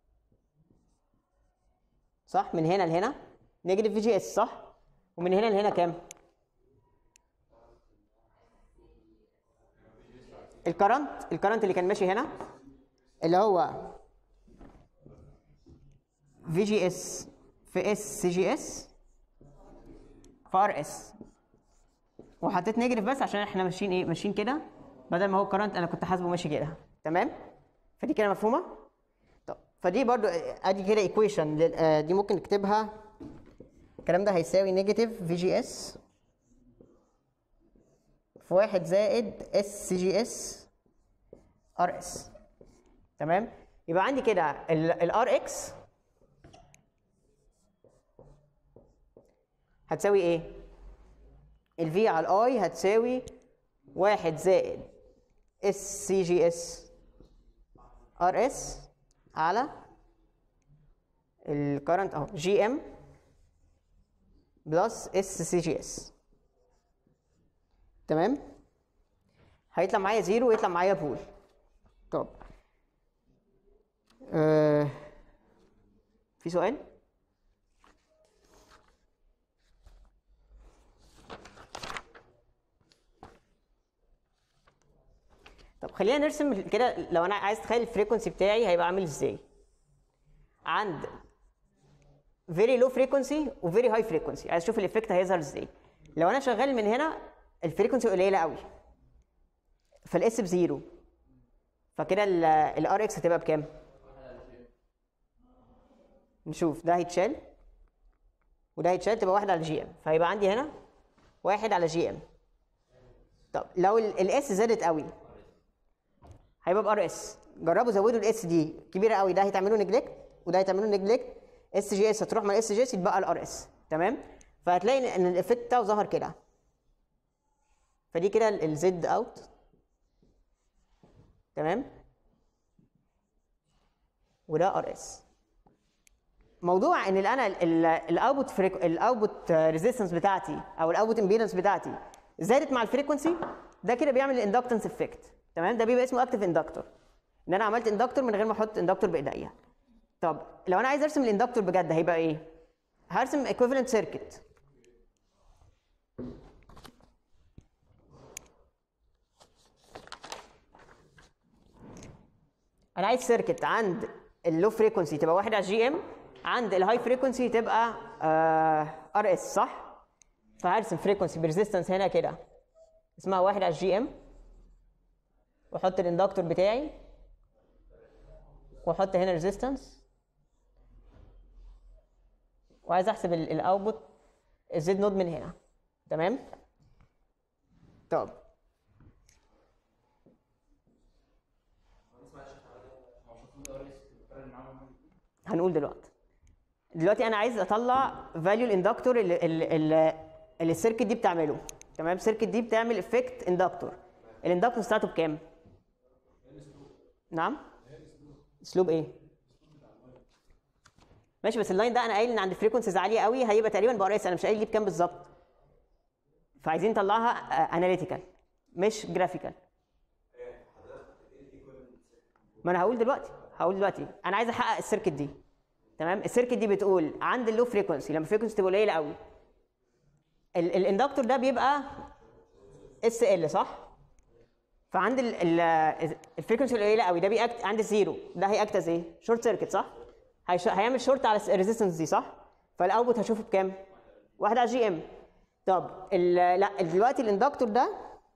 صح من هنا لهنا نيجاتيف في جي اس صح ومن هنا لهنا كام الكرنت الكرنت اللي كان ماشي هنا اللي هو في جي اس في اس سي جي اس في ار اس وحطيت نيجاتيف بس عشان احنا ماشيين ايه ماشيين كده بدل ما هو كرنت انا كنت حاسبه ماشي كده تمام فدي كده مفهومه طب فدي برضو ادي كده ايكويشن دي ممكن نكتبها الكلام ده هيساوي نيجاتيف في جي اس في واحد زائد اس سي جي اس ار اس تمام يبقى عندي كده الار اكس هتساوي ايه الفي على الاي هتساوي واحد زائد اس سي جي اس ار اس على الكرنت اهو جي ام بلس اس سي جي اس تمام هيطلع معايا زيرو ويطلع معايا بول طب آه. في سؤال طب خلينا نرسم كده لو انا عايز اتخيل الفريكونسي بتاعي هيبقى عامل ازاي عند very low frequency و very high frequency عايز اشوف الايفكت هيظهر ازاي لو انا شغال من هنا الفريكونسي قليله قوي فالاس بزيرو فكده الار اكس هتبقى بكام نشوف ده هيتشال وده هيتشال تبقى واحد على جي ام فهيبقى عندي هنا واحد على جي ام طب لو الاس زادت قوي هيبقى بار اس جربوا زودوا الاس دي كبيره قوي ده هيتعملوا نجلكت وده هيتعملوا نجلكت اس جي اس هتروح مع اس جي اس يتبقى الار اس تمام فهتلاقي ان الايفكت بتاعه ظهر كده فدي كده الزد اوت تمام وده ار اس موضوع ان انا الاوتبوت الاوتبوت ريزيستنس بتاعتي او الاوتبوت امبيدنس بتاعتي زادت مع الفريكونسي ده كده بيعمل الاندكتنس افكت تمام ده بيبقى اسمه اكتف اندكتور ان انا عملت اندكتور من غير ما احط اندكتور بايديا طب لو انا عايز ارسم الاندكتور بجد هيبقى ايه هرسم equivalent circuit انا عايز سيركت عند اللو فريكونسي تبقى واحد على الجي ام عند الهاي فريكونسي تبقى ار اس صح فهرسم فريكونسي بريزيستنس هنا كده اسمها واحد على الجي ام واحط الاندكتور بتاعي واحط هنا ريزيستنس وعايز احسب الاوتبوت الزد نود من هنا تمام طب هنقول دلوقتي دلوقتي انا عايز اطلع فاليو الاندكتور اللي, اللي, اللي السيركت دي بتعمله تمام السيركت دي بتعمل افكت اندكتور الاندكتور بتاعته بكام نعم اسلوب ايه ماشي بس اللاين ده انا قايل ان عند فريكونسيز عاليه قوي هيبقى تقريبا بار اس انا مش قايل دي بكام بالظبط فعايزين نطلعها اناليتيكال مش جرافيكال ما انا هقول دلوقتي هقول دلوقتي انا عايز احقق السيركت دي تمام السيركت دي بتقول عند اللو فريكونسي لما الفريكونسي تبقى قليله قوي ال- الاندكتور ده بيبقى اس ال صح فعند ال- ال- الفريكونسي القليله قوي ده بيأكت عند الزيرو ده هيأكت از ايه شورت سيركت صح هيش- هيعمل شورت على الريزيستنس دي صح فالاوتبوت هشوفه بكام واحد على جي ام طب ال- لا دلوقتي الاندكتور ده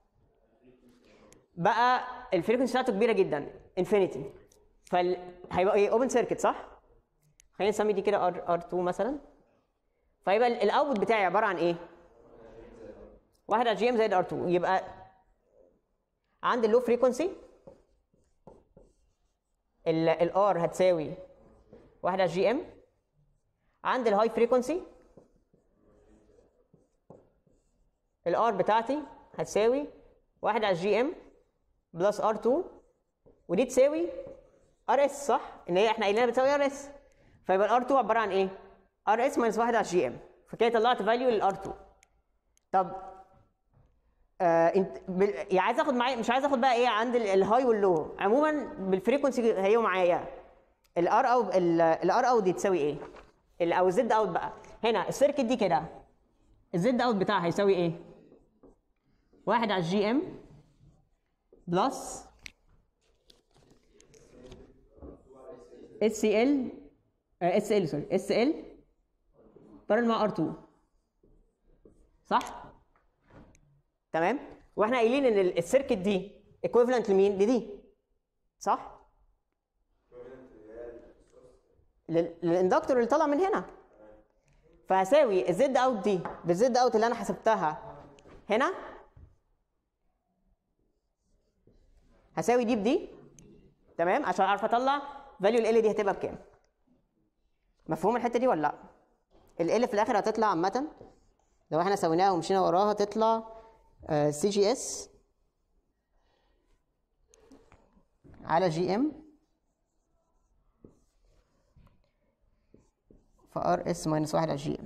بقى الفريكونسي بتاعته كبيره جدا انفينيتي فال هيبقى ايه اوبن سيركت صح خلينا نسمي دي كده ار ار 2 مثلا فيبقى ال- الاوتبوت بتاعي عباره عن ايه واحد على جي ام زائد ار 2 يبقى عند اللو فريكونسي الار هتساوي واحد على جي ام عند الهاي فريكونسي الار بتاعتي هتساوي واحد على جي ام بلس ار 2 ودي تساوي ار اس صح؟ ان هي احنا قايلينها بتساوي ار اس فيبقى الار 2 عباره عن ايه؟ ار اس ماينس واحد على جي ام فكده طلعت فاليو للار 2 طب آه انت بال... يعني عايز اخد معايا مش عايز اخد بقى ايه عند ال- الهاي واللو عموما بالفريكونسي هي معايا الار او الار او دي تساوي ايه؟ ال- او الزد اوت بقى هنا السيركت دي كده الزد اوت بتاعها هيساوي ايه؟ واحد على الجي ام بلس اس ال اس ال سوري اس ال قارن مع ار 2 صح؟ تمام؟ واحنا قايلين ان ال- السيركت دي ايكويفالنت لمين؟ لدي صح؟ لل- للاندكتور اللي طالع من هنا فهساوي الزد اوت دي بالزد اوت اللي انا حسبتها هنا هساوي دي بدي تمام عشان اعرف اطلع فاليو ال دي هتبقى بكام مفهوم الحته دي ولا لا ال في الاخر هتطلع عامه لو احنا سويناها ومشينا وراها تطلع سي جي اس على جي ام فار اس ماينس واحد على جي ام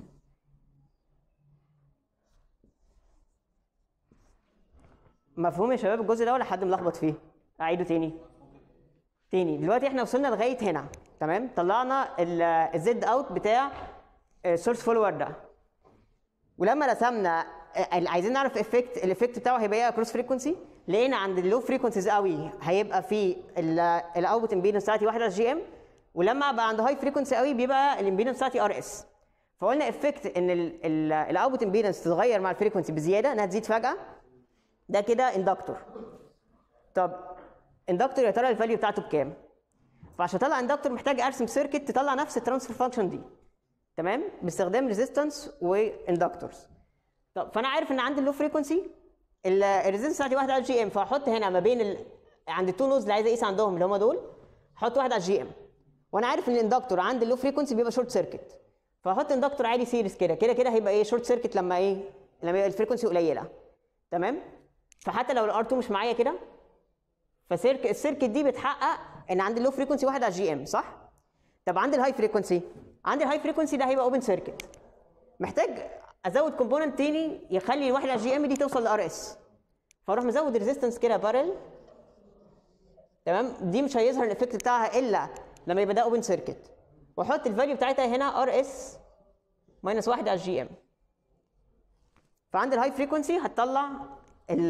مفهوم يا شباب الجزء ده ولا حد ملخبط فيه؟ اعيده تاني تاني دلوقتي احنا وصلنا لغايه هنا تمام طلعنا الزد اوت بتاع السورس فولور ده ولما رسمنا آه، عايزين نعرف افكت الايفكت بتاعه هيبقى ايه كروس فريكونسي لقينا عند اللو فريكونسيز قوي هيبقى في الاوتبوت امبيدنس بتاعتي 1 على جي ام ولما ابقى عند هاي فريكونسي قوي بيبقى الامبيدنس بتاعتي ار اس فقلنا افكت ان الاوتبوت امبيدنس تتغير مع الفريكونسي بزياده انها تزيد فجاه ده كده اندكتور طب اندكتور يا ترى الفاليو بتاعته بكام فعشان اطلع اندكتور محتاج ارسم سيركت تطلع نفس الترانسفير فانكشن دي تمام باستخدام ريزيستنس واندكتورز طب فانا عارف ان عندي اللو فريكونسي الريزيستنس بتاعتي واحد على الجي ام فهحط هنا ما بين ال... عند التو نودز اللي عايز اقيس عندهم اللي هم دول هحط واحد على الجي ام وانا عارف ان الاندكتور عند اللو فريكونسي بيبقى شورت سيركت فهحط اندكتور عادي سيريس كده كده كده هيبقى ايه شورت سيركت لما ايه لما يبقى الفريكونسي قليله تمام فحتى لو الار 2 مش معايا كده فسيرك السيركت دي بتحقق ان عندي اللو فريكونسي واحد على الجي ام صح طب عندي الهاي فريكونسي عندي الهاي فريكونسي ده هيبقى اوبن سيركت محتاج ازود كومبوننت تاني يخلي الواحد على الجي ام دي توصل لار اس فاروح مزود ريزيستنس كده بارل تمام دي مش هيظهر الايفكت بتاعها الا لما يبقى ده اوبن سيركت واحط الفاليو بتاعتها هنا ار اس ماينس واحد على الجي ام فعند الهاي فريكونسي هتطلع ال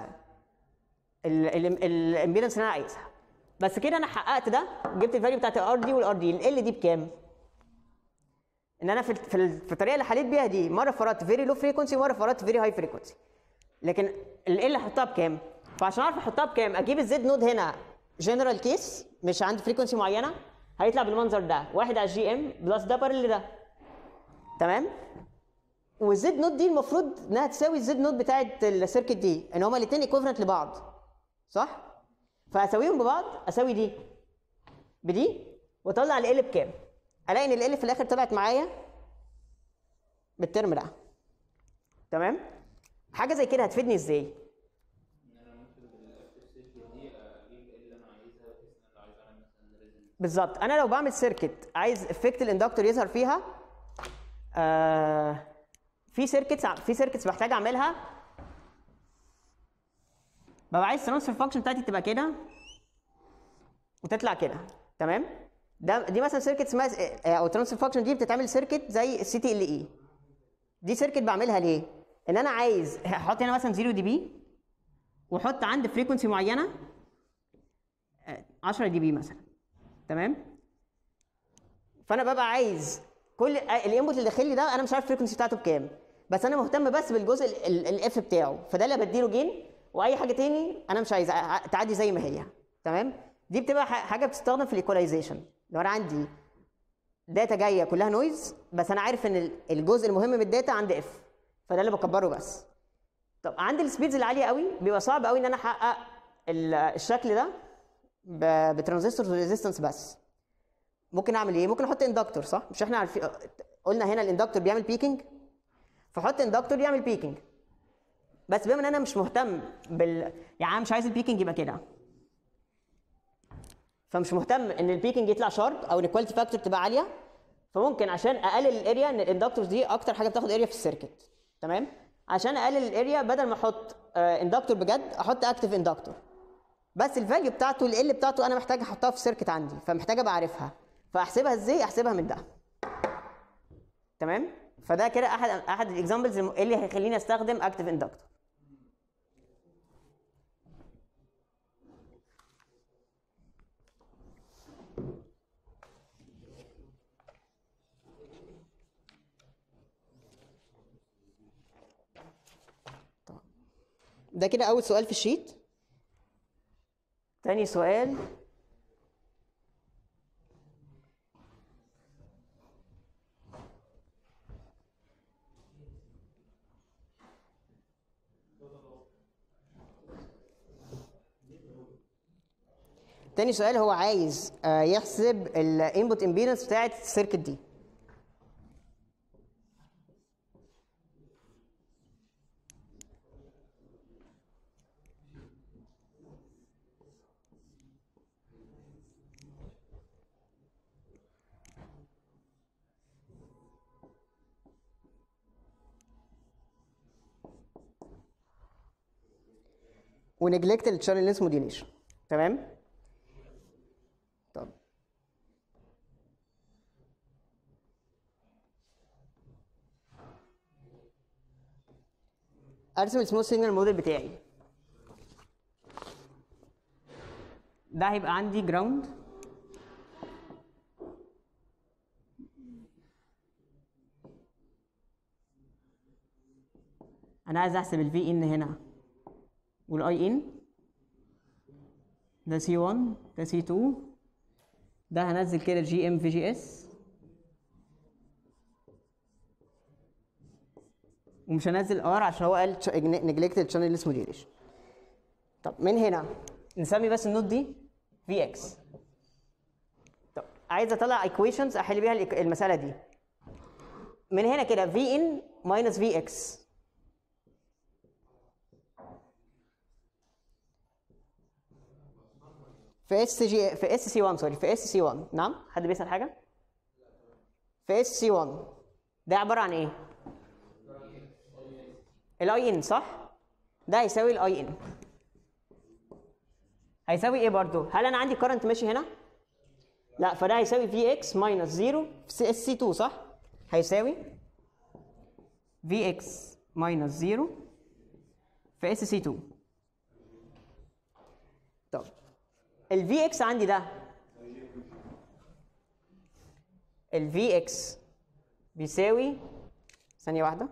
الامبيدنس اللي انا عايزها بس كده انا حققت ده جبت الفاليو بتاعت الار دي والار دي ال دي بكام؟ ان انا في ال- في, ال- في الطريقه اللي حليت بيها دي مره فرضت فيري لو فريكونسي ومره فرضت فيري هاي فريكونسي لكن ال ال احطها بكام؟ فعشان اعرف احطها بكام اجيب الزد نود هنا جنرال كيس مش عند فريكونسي معينه هيطلع بالمنظر ده واحد على الجي ام بلس ده بارل ده تمام؟ والزد نود دي المفروض انها تساوي الزد نود بتاعت السيركت دي ان هما الاثنين ايكوفرنت لبعض صح؟ فاساويهم ببعض اساوي دي بدي واطلع ال بكام؟ الاقي ان ال في الاخر طلعت معايا بالترم ده تمام؟ حاجه زي كده هتفيدني ازاي؟ ان انا ممكن بالاكتف سيركت دي اجيب اللي انا عايزها بحيث ان انا لو عايز اعمل مثلا ريزن بالظبط انا لو بعمل سيركت عايز افكت الاندكتور يظهر فيها آه في سيركتس في سيركتس بحتاج اعملها ببقى عايز ترانسفير فانكشن بتاعتي تبقى كده وتطلع كده تمام ده دي مثلا سيركت اسمها او ترانسفير فانكشن دي بتتعمل سيركت زي السي تي ال اي دي سيركت بعملها ليه ان انا عايز احط هنا مثلا 0 دي بي واحط عند فريكونسي معينه آه، 10 دي بي مثلا تمام فانا ببقى عايز كل الانبوت اللي داخل لي ده انا مش عارف الفريكونسي بتاعته بكام بس انا مهتم بس بالجزء الاف بتاعه فده اللي بديله جين واي حاجه تاني انا مش عايز ع- تعدي زي ما هي تمام دي بتبقى ح- حاجه بتستخدم في الايكولايزيشن لو انا عندي داتا جايه كلها نويز بس انا عارف ان ال- الجزء المهم من الداتا عند اف فده اللي بكبره بس طب عند السبيدز العاليه قوي بيبقى صعب قوي ان انا احقق ال- الشكل ده ب- بترانزستور ريزيستنس بس ممكن اعمل ايه ممكن احط اندكتور صح مش احنا عارفين قلنا هنا الاندكتور بيعمل بيكينج فحط اندكتور يعمل بيكينج بس بما ان انا مش مهتم بال يعني انا مش عايز البيكينج يبقى كده فمش مهتم ان البيكينج يطلع شارب او ان الكواليتي فاكتور تبقى عاليه فممكن عشان اقلل الاريا ان الاندكتورز دي اكتر حاجه بتاخد اريا في السيركت تمام عشان اقلل الاريا بدل ما احط اندكتور بجد احط اكتف اندكتور بس الفاليو بتاعته ال بتاعته انا محتاج احطها في السيركت عندي فمحتاج ابقى عارفها فاحسبها ازاي احسبها من ده تمام فده كده احد احد الاكزامبلز اللي هيخليني استخدم اكتف اندكتور ده كده اول سؤال في الشيت تاني سؤال تاني سؤال هو عايز آه، يحسب الانبوت امبيدنس بتاعت السيركت دي ونجلكت الشانل اللي اسمه ديليشن تمام طب ارسم السموث سيجنال موديل بتاعي ده هيبقى عندي جراوند انا عايز احسب الفي ان هنا والاي ان ده سي 1 ده سي 2 ده هنزل كده جي ام في جي اس ومش هنزل ار عشان هو قال نجلكتد شانل اسمه ديليشن طب من هنا نسمي بس النوت دي في اكس طب عايز اطلع ايكويشنز احل بيها الإيك- المساله دي من هنا كده في ان ماينس في اكس في اس جي في اس سي 1 سوري في اس سي 1 نعم حد بيسال حاجه في اس سي 1 ده عباره عن ايه الاي ان صح ده هيساوي الاي ان هيساوي ايه برضو هل انا عندي كرنت ماشي هنا لا فده هيساوي في اكس ماينس 0 في اس سي 2 صح هيساوي في اكس ماينس 0 في اس سي 2 طب ال Vx عندي ده ال Vx بيساوي ثانية واحدة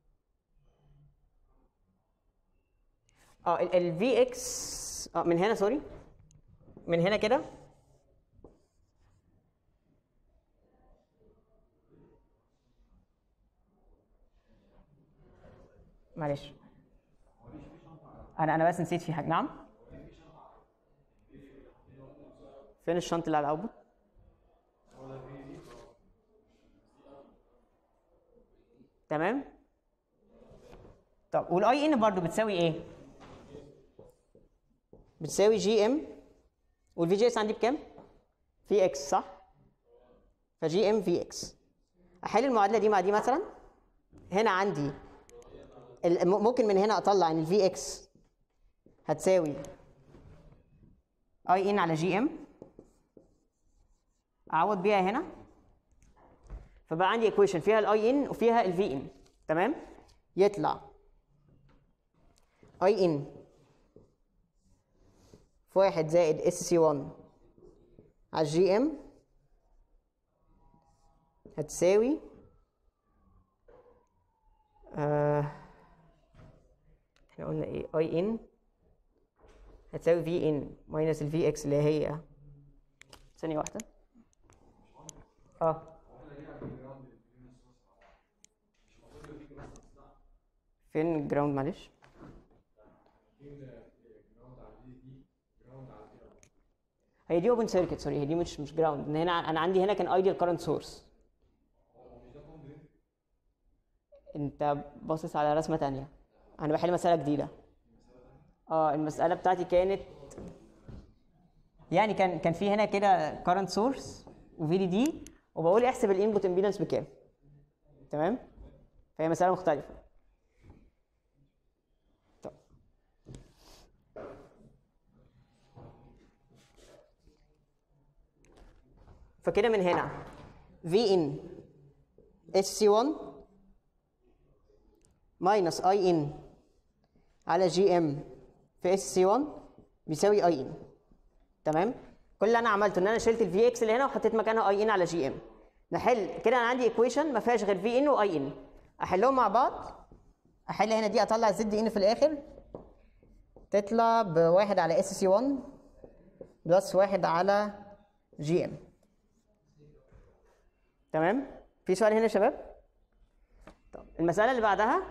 اه ال ال Vx اه من هنا سوري من هنا كده معلش انا انا بس نسيت في حاجة نعم فين الشنط اللي على الاوتبوت تمام طب والاي ان برضو بتساوي ايه بتساوي جي ام والفي جي اس عندي بكام في اكس صح فجي ام في اكس احل المعادله دي مع دي مثلا هنا عندي ال- م- ممكن من هنا اطلع ان الفي اكس هتساوي اي ان على جي ام اعوض بيها هنا فبقى عندي ايكويشن فيها الاي ان وفيها الفي ان تمام يطلع اي ان في واحد زائد اس سي 1 على الجي ام هتساوي آه احنا قلنا ايه اي ان هتساوي في ان ماينس الفي اكس اللي هي ثانية واحدة اه فين الجراوند معلش هي دي اوبن سيركت سوري هي دي مش مش جراوند ان هنا انا عندي هنا كان ايديال كارنت سورس انت باصص على رسمه تانية انا بحل مساله جديده اه المساله بتاعتي كانت يعني كان كان في هنا كده كارنت سورس وفي دي دي وبقول احسب الانبوت امبيدنس بكام تمام فهي مساله مختلفه طب. فكده من هنا في ان اس سي 1 ماينس اي ان على جي ام في اس سي 1 بيساوي اي ان تمام كل اللي انا عملته ان انا شلت الفي اكس اللي هنا وحطيت مكانها اي ان على جي ام نحل كده انا عندي ايكويشن ما فيهاش غير في ان واي ان احلهم مع بعض احل هنا دي اطلع زد ان في الاخر تطلع بواحد على اس سي 1 بلس واحد على جي ام تمام في سؤال هنا يا شباب طب المسألة اللي بعدها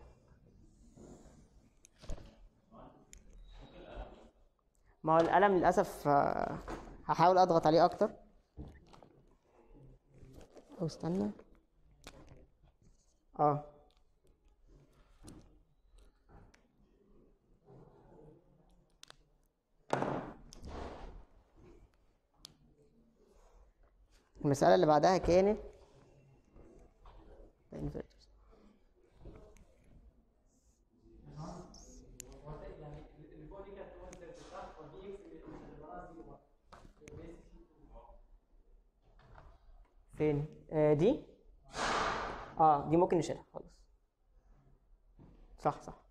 ما هو القلم للأسف آه، هحاول أضغط عليه أكتر أو استنى اه المسألة اللي بعدها كانت inverters. فين؟ آه دي؟ اه دي ممكن نشيلها خالص صح صح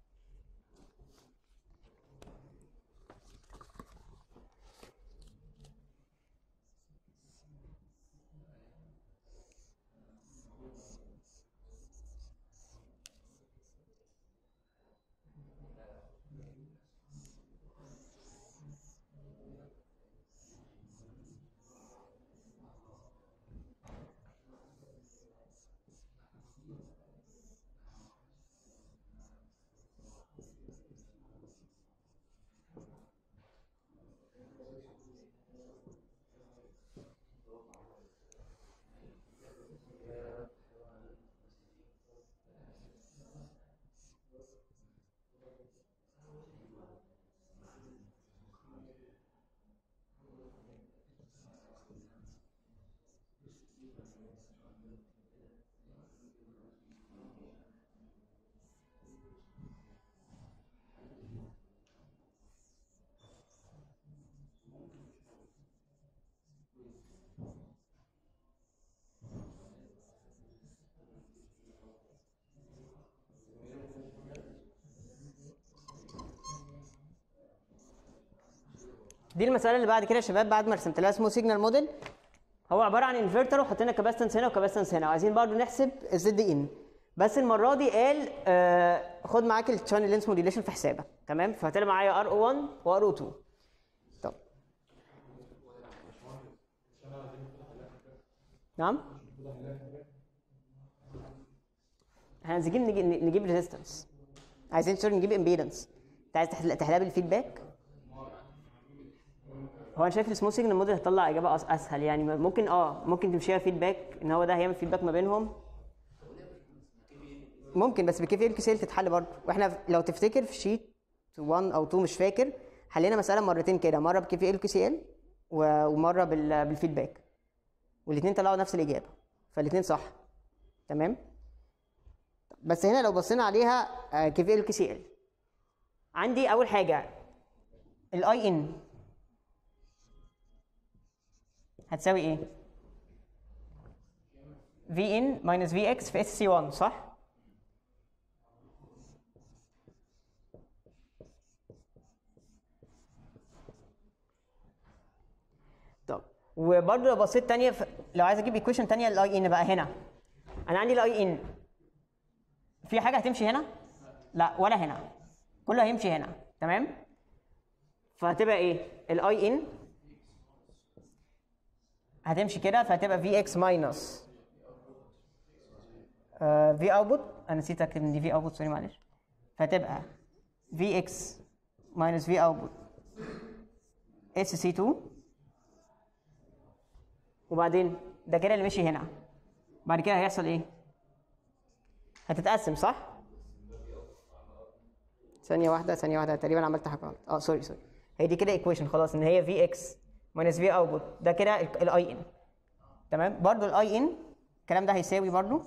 دي المسألة اللي بعد كده يا شباب بعد ما رسمت لها اسمه سيجنال موديل هو عبارة عن انفرتر وحطينا كاباستنس هنا وكاباستنس هنا وعايزين برضو نحسب الزد ان بس المرة دي قال آه خد معاك الشانل لينس موديليشن في حسابك تمام فهتلاقي معايا ار او 1 وار او 2 طب نعم احنا عايزين نجيب نجيب ريزيستنس عايزين سوري نجيب امبيدنس انت عايز تحل- تحلها بالفيدباك هو انا شايف السموث سيجنال موديل هتطلع اجابه أس- اسهل يعني ممكن اه ممكن تمشيها فيدباك ان هو ده هيعمل فيدباك ما بينهم ممكن بس بكيف ال سيل تتحل برضه واحنا لو تفتكر في شيت 1 او 2 مش فاكر حلينا مساله مرتين كده مره بكيف ال سي ال ومره بال- بالفيدباك والاثنين طلعوا نفس الاجابه فالاثنين صح تمام بس هنا لو بصينا عليها كيف ال سي ال عندي اول حاجه الاي ان هتساوي ايه في ان ماينس في اكس في اس سي 1 صح طب وبرضه لو بصيت تانية ف... لو عايز اجيب ايكويشن تانية للاي ان بقى هنا انا عندي الاي ان في حاجه هتمشي هنا لا ولا هنا كله هيمشي هنا تمام فهتبقى ايه الاي ان هتمشي كده فهتبقى في اكس ماينس في اوتبوت انا نسيت اكتب ان دي في اوتبوت سوري معلش فهتبقى في اكس ماينس في اوتبوت اس سي 2 وبعدين ده كده اللي مشي هنا بعد كده هيحصل ايه هتتقسم صح ثانية واحدة ثانية واحدة تقريبا عملت حاجة غلط اه سوري سوري هي دي كده ايكويشن خلاص ان هي في اكس ماينس في اوتبوت ده كده الاي ان تمام برضو الاي ان الكلام ده هيساوي برضو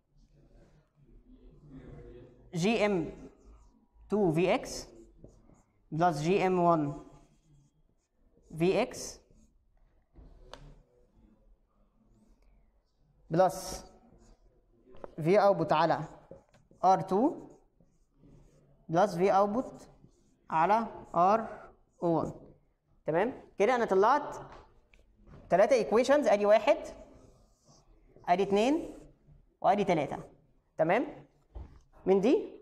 جي ام 2 في اكس بلس جي ام 1 في اكس بلس في اوتبوت على R2 بلس في اوتبوت على R1 تمام كده انا طلعت ثلاثة ايكويشنز ادي واحد ادي اتنين وادي ثلاثة تمام من دي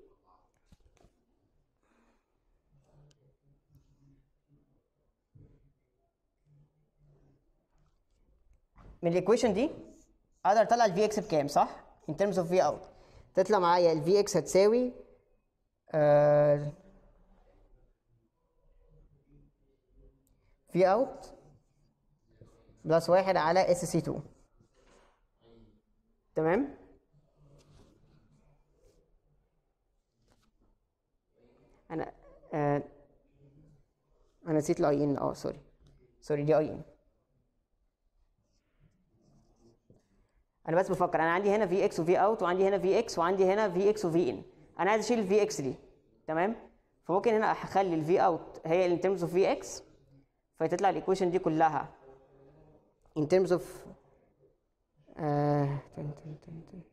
من الايكويشن دي اقدر اطلع الفي اكس بكام صح؟ in terms of في اوت تطلع معايا الفي اكس هتساوي آه في اوت بلس واحد على اس سي 2 تمام انا آه انا نسيت الاي ان اه سوري سوري دي اي ان انا بس بفكر انا عندي هنا في اكس وفي اوت وعندي هنا في اكس وعندي هنا في اكس وفي ان انا عايز اشيل الفي اكس دي تمام فممكن هنا اخلي الفي اوت هي ان terms اوف في اكس فتطلع الايكويشن دي كلها in terms of آه تن تن تن تن.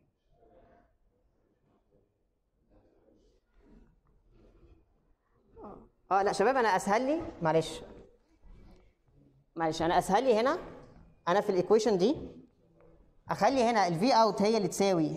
اه لا شباب انا اسهل لي معلش معلش انا اسهل لي هنا انا في الايكويشن دي اخلي هنا الفي اوت هي اللي تساوي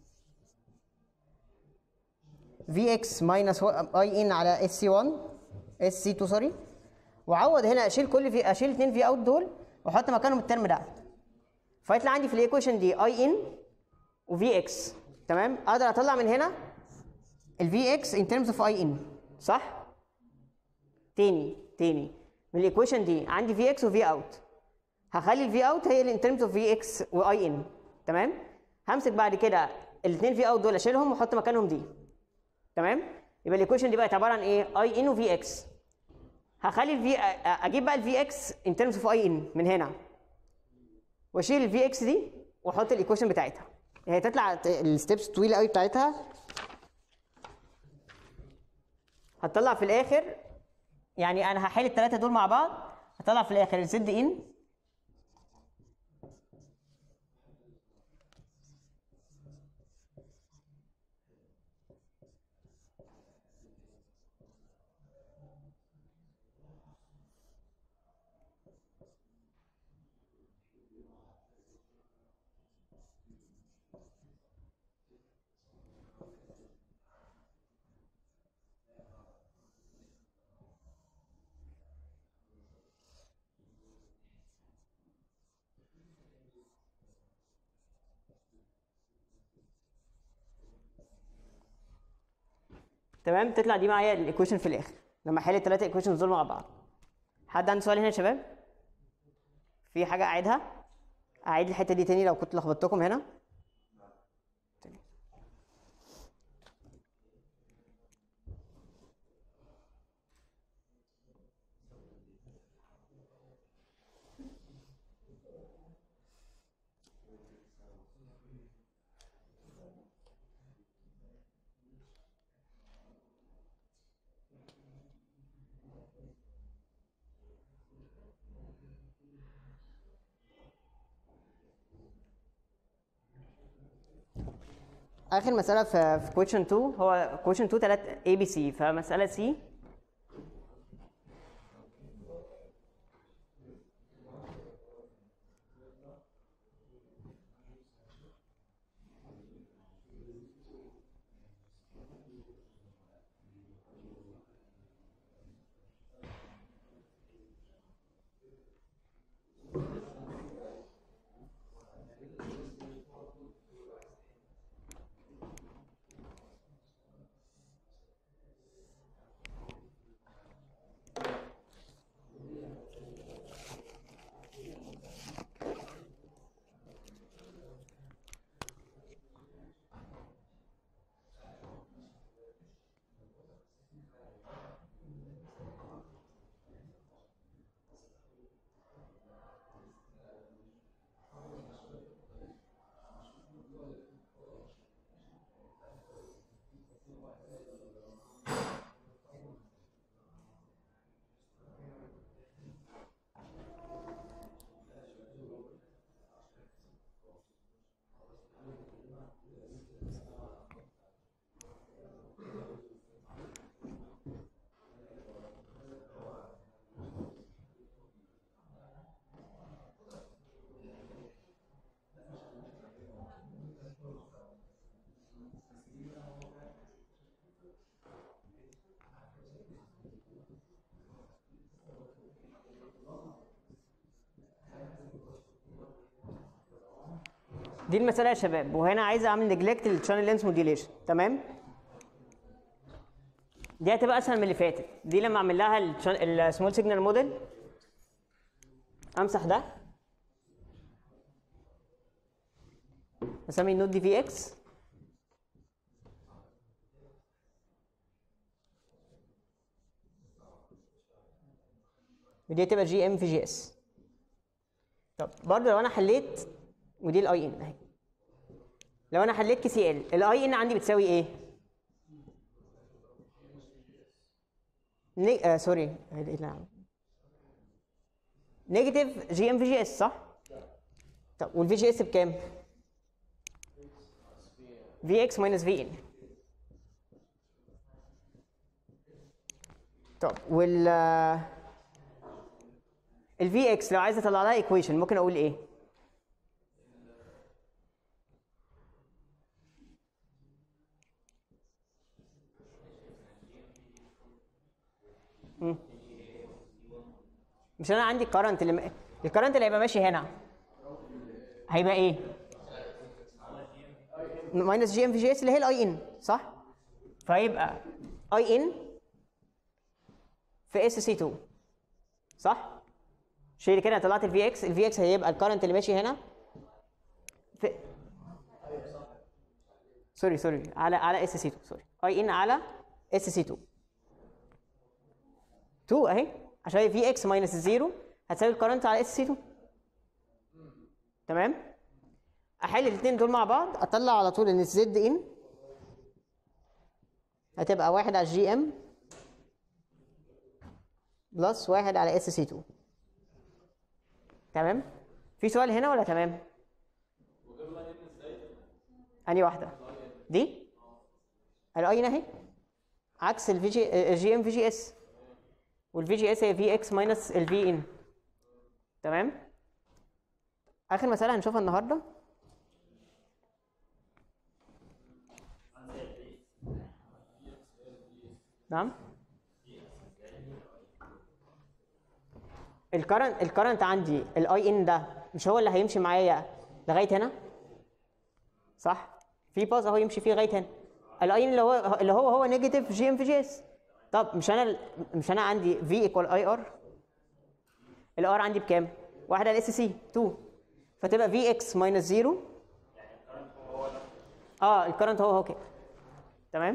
في اكس ماينس اي ان على اس سي 1 اس سي 2 سوري واعوض هنا اشيل كل في اشيل اثنين في اوت دول واحط مكانهم الترم ده فيطلع عندي في الايكويشن دي اي ان وفي اكس تمام اقدر اطلع من هنا الفي اكس ان ترمز اوف اي ان صح تاني تاني من الايكويشن دي عندي في اكس وفي اوت هخلي الفي اوت هي اللي ان ترمز اوف في اكس واي ان تمام همسك بعد كده الاثنين في اوت دول اشيلهم واحط مكانهم دي تمام يبقى الايكويشن دي بقت عباره عن ايه اي ان وفي اكس هخلي الفي اجيب بقى الفي اكس ان ترمز اوف اي ان من هنا واشيل الفي اكس دي واحط الايكويشن بتاعتها هي تطلع الستبس طويله قوي بتاعتها هتطلع في الاخر يعني انا هحل الثلاثه دول مع بعض هطلع في الاخر الزد ان تمام تطلع دي معايا الايكويشن في الاخر لما احل الثلاثه ايكويشنز دول مع بعض حد عنده سؤال هنا يا شباب في حاجه اعيدها اعيد الحته دي تاني لو كنت لخبطتكم هنا اخر مساله في في كويشن 2 هو كويشن 2 3 اي بي سي فمساله سي دي المساله يا شباب وهنا عايز اعمل نجلكت للشانل لينس موديليشن تمام دي هتبقى اسهل من اللي فاتت دي لما اعمل لها السمول سيجنال موديل امسح ده اسمي النود دي في اكس ودي هتبقى جي ام في جي اس طب برضه لو انا حليت ودي الاي ان اهي لو انا حليت كي سي ال الاي ان عندي بتساوي ايه؟ ني... آه سوري ايه اللي أنا عملته؟ نيجاتيف جي ام في جي اس صح؟ طب والفي جي اس بكام؟ في اكس ماينس في ان طب وال الفي اكس لو عايز اطلع لها ايكويشن ممكن اقول ايه؟ مم. مش انا عندي الكرنت اللي م... الكرنت اللي هيبقى ماشي هنا هيبقى ايه؟ ماينس جي ام في جي اس اللي هي الاي ان صح؟ فهيبقى اي ان في اس سي 2 صح؟ شيل كده أنا طلعت الفي اكس الفي اكس هيبقى الكرنت اللي ماشي هنا في سوري سوري على على اس سي 2 سوري اي ان على اس سي 2 2 اهي عشان في اكس ماينس الزيرو هتساوي الكرنت على اس سي 2 تمام احل الاثنين دول مع بعض اطلع على طول ان الزد ان هتبقى واحد على الجي ام بلس واحد على اس سي 2 تمام في سؤال هنا ولا تمام انهي واحده دي الاي اهي عكس الفي جي الجي ام في جي اس والفي جي اس هي في اكس ماينس الفي ان تمام اخر مساله هنشوفها النهارده نعم الكرنت الكرنت عندي الاي ان ده مش هو اللي هيمشي معايا لغايه هنا صح في باز اهو يمشي فيه لغايه هنا الاي ان اللي هو اللي هو هو نيجاتيف جي ام في جي اس طب مش انا مش انا عندي في ايكوال اي ار الار عندي بكام؟ 1 على اس سي 2 فتبقى في اكس ماينس 0 اه الكرنت هو هو كده تمام؟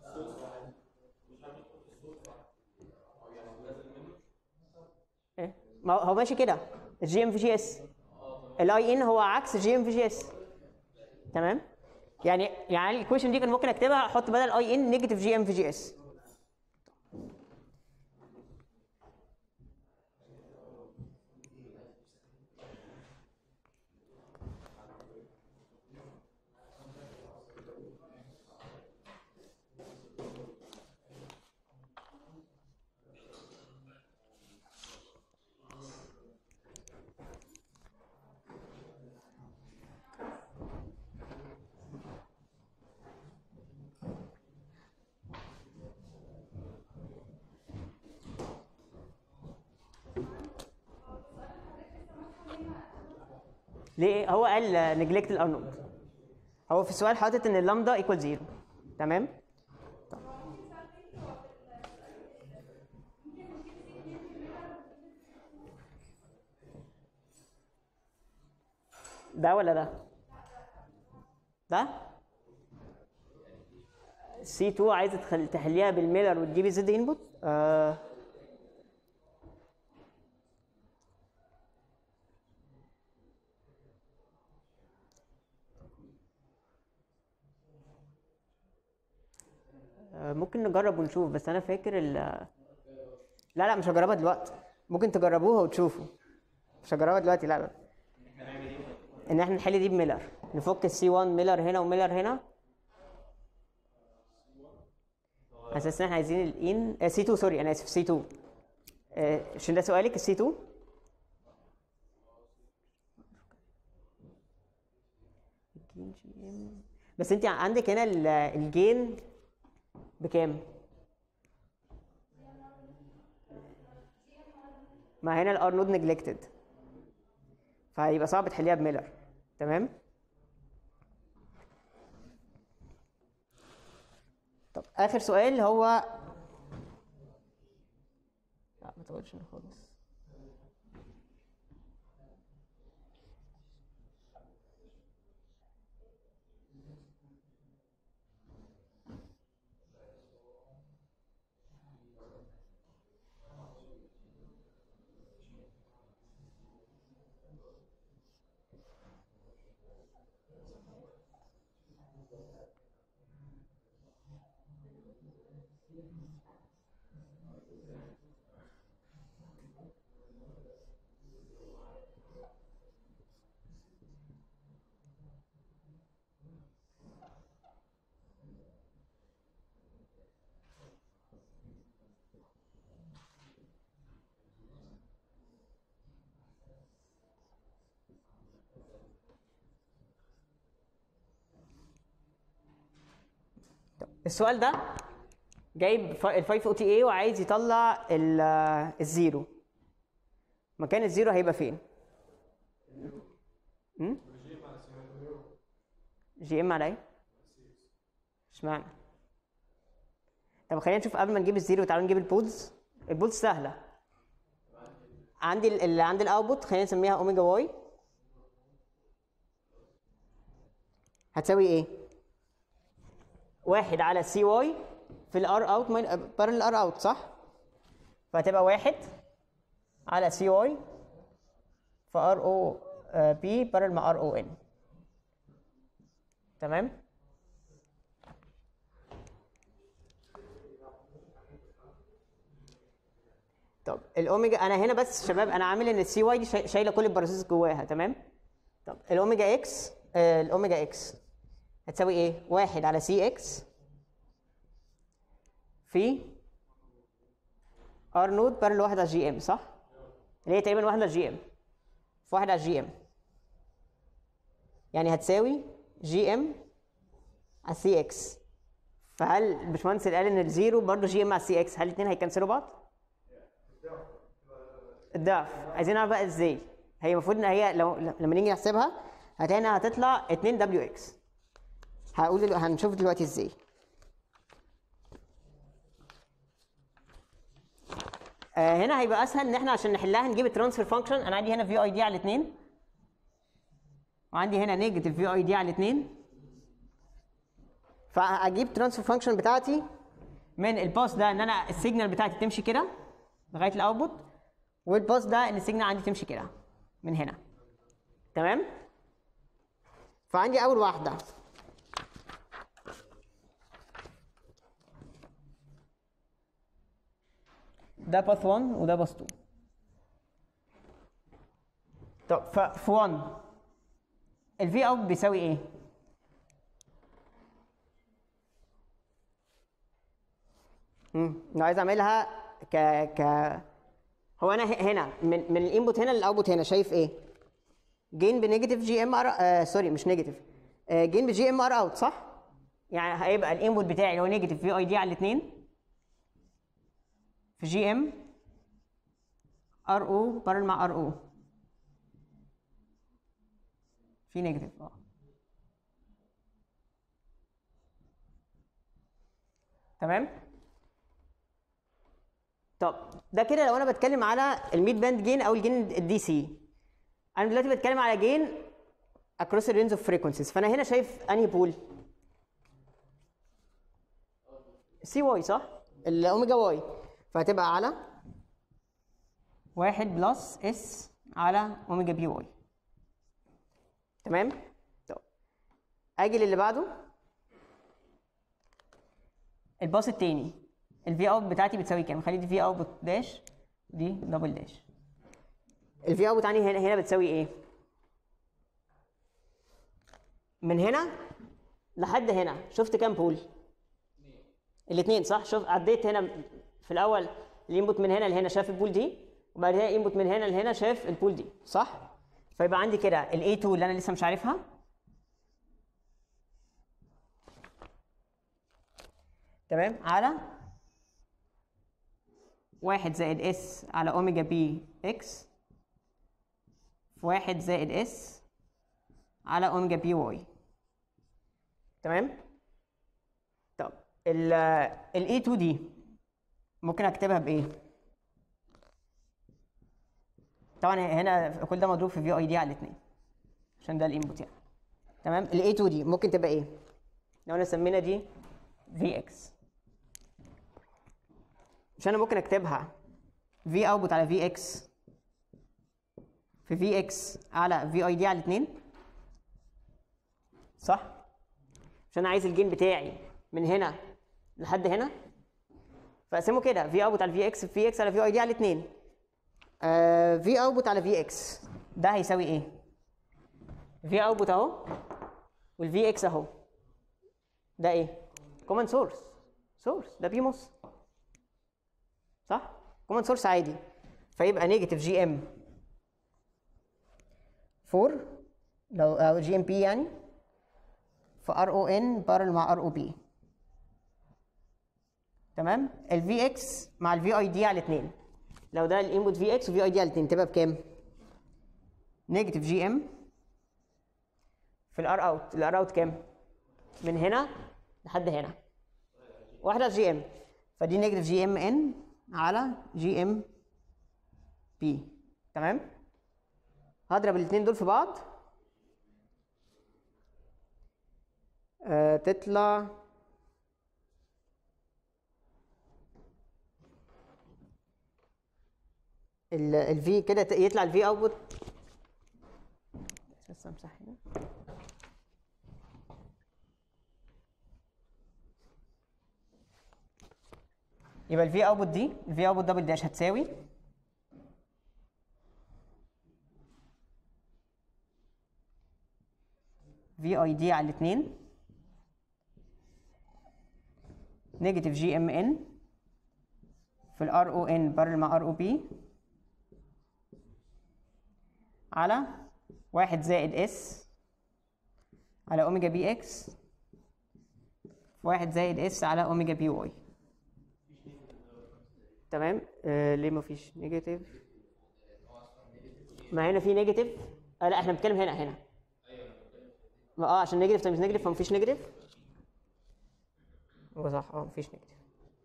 ايه ما هو- هو ماشي كده الجي ام في جي اس الاي ان هو عكس الجي ام في جي اس تمام؟ يعني يعني الايكويشن دي كان ممكن اكتبها احط بدل اي ان نيجاتيف جي ام في جي اس ليه هو قال نجلكت الار نود هو في السؤال حاطط ان اللامدا ايكوال زيرو تمام ده ولا ده ده سي 2 عايزه تخل... تحليها بالميلر وتجيبي زد انبوت آه آه، ممكن نجرب ونشوف بس انا فاكر ال لا لا مش هجربها دلوقتي ممكن تجربوها وتشوفوا مش هجربها دلوقتي لا لا ان احنا نحل دي بميلر نفك السي 1 ميلر هنا وميلر هنا على اساس ان احنا عايزين الان سي 2 سوري انا اسف سي 2 آه، عشان ده سؤالك السي 2 الجين جي ام بس انت عندك هنا ال- الجين بكام؟ ما هنا الار نود نجلكتد فهيبقى صعب تحليها بميلر تمام؟ طب اخر سؤال هو لا ما تقولش إنه خالص السؤال ده جايب ف- ال 5 او تي اي وعايز يطلع ال- الزيرو مكان الزيرو هيبقى فين؟ م? جي ام على ايه؟ اشمعنى؟ طب خلينا نشوف قبل ما نجيب الزيرو تعالوا نجيب البولز البولز سهله عندي ال- اللي عندي الاوتبوت خلينا نسميها اوميجا واي هتساوي ايه؟ واحد على سي واي في الار اوت بارل الار اوت صح؟ فهتبقى واحد على سي واي في ار او بي بارل مع ار او ان تمام؟ طب الاوميجا انا هنا بس شباب انا عامل ان السي واي دي شاي- شايله كل الباراسيس جواها تمام؟ طب الاوميجا اكس آه الاوميجا اكس هتساوي ايه؟ واحد على سي اكس في ار نود بارل واحد على جي ام صح؟ اللي هي تقريبا واحد على جي ام في واحد على جي ام يعني هتساوي جي ام على سي اكس فهل الباشمهندس اللي قال ان الزيرو برضه جي ام على سي اكس هل الاثنين هيكنسلوا بعض؟ الضعف عايزين نعرف بقى ازاي هي المفروض ان هي لو لما نيجي نحسبها هتلاقي انها هتطلع 2 دبليو اكس هقول دلو... هنشوف دلوقتي ازاي آه هنا هيبقى اسهل ان احنا عشان نحلها نجيب الترانسفير فانكشن انا عندي هنا في اي دي على الاثنين وعندي هنا نيجاتيف في اي دي على الاثنين فاجيب ترانسفير فانكشن بتاعتي من الباس ده ان انا السيجنال بتاعتي تمشي كده لغايه الاوتبوت والباس ده ان السيجنال عندي تمشي كده من هنا تمام فعندي اول واحده ده باث 1 وده باث 2 طب ف في 1 الفي اوت بيساوي ايه؟ امم لو عايز اعملها ك ك هو انا ه- هنا من من الانبوت هنا للاوتبوت هنا شايف ايه؟ جين بنيجاتيف جي ام ار آه سوري مش نيجاتيف آه جين بجي ام ار اوت صح؟ يعني هيبقى الانبوت بتاعي اللي هو نيجاتيف في اي دي على الاثنين في جي ام ار او بارل مع ار او في نيجاتيف اه تمام طب ده كده لو انا بتكلم على الميد باند جين او الجين الدي سي انا دلوقتي بتكلم على جين across the range of frequencies فانا هنا شايف انهي بول سي واي صح الاوميجا واي فهتبقى على واحد بلس اس على اوميجا بي واي تمام طب اجي للي بعده الباص التاني الفي اوت بتاعتي بتساوي كام خلي دي في اوت داش دي دبل داش الفي اوت بتاعتي هنا هنا بتساوي ايه من هنا لحد هنا شفت كام بول الاثنين صح شوف عديت هنا في الاول الانبوت من هنا لهنا شاف البول دي وبعد كده الانبوت من هنا لهنا شاف البول دي صح فيبقى عندي كده الاي 2 اللي انا لسه مش عارفها تمام على واحد زائد اس على اوميجا بي اكس في واحد زائد اس على اوميجا بي واي تمام طب ال ال E2 دي ممكن اكتبها بايه طبعا هنا كل ده مضروب في في اي دي على الاثنين عشان ده الانبوت يعني تمام ال A2 دي ممكن تبقى ايه لو انا سمينا دي في اكس مش انا ممكن اكتبها في اوتبوت على في اكس في في اكس على في اي دي على الاثنين صح عشان انا عايز الجين بتاعي من هنا لحد هنا فاقسمه كده في اوتبوت على في اكس في اكس على في اي دي على الاثنين في اوتبوت على في اكس ده هيساوي ايه في اوتبوت اهو والفي اكس اهو ده ايه كومن سورس سورس ده بيموس صح كومن سورس عادي فيبقى نيجاتيف جي ام 4 لو او جي ام بي يعني في ار او ان بارل مع ار او بي تمام الفي اكس مع الفي اي دي على الاثنين لو ده الانبوت في اكس وفي اي دي على الاثنين تبقى بكام نيجاتيف جي ام في الار اوت الار اوت كام من هنا لحد هنا واحده جي ام فدي نيجاتيف جي ام ان على جي ام بي تمام هضرب الاثنين دول في بعض آه تطلع الفي كده ت- يطلع الفي اوتبوت بس امسح هنا يبقى الفي اوتبوت دي الفي اوتبوت دبل داش هتساوي في اي دي على الاثنين نيجاتيف جي ام ان في الار او ان بارل مع ار او بي على واحد زائد اس على اوميجا بي اكس واحد زائد اس على اوميجا بي واي تمام آه ليه مفيش نيجاتيف ما هنا في نيجاتيف آه لا احنا بنتكلم هنا هنا ما اه عشان نيجاتيف تايمز نيجاتيف فمفيش نيجاتيف هو صح اه مفيش نيجاتيف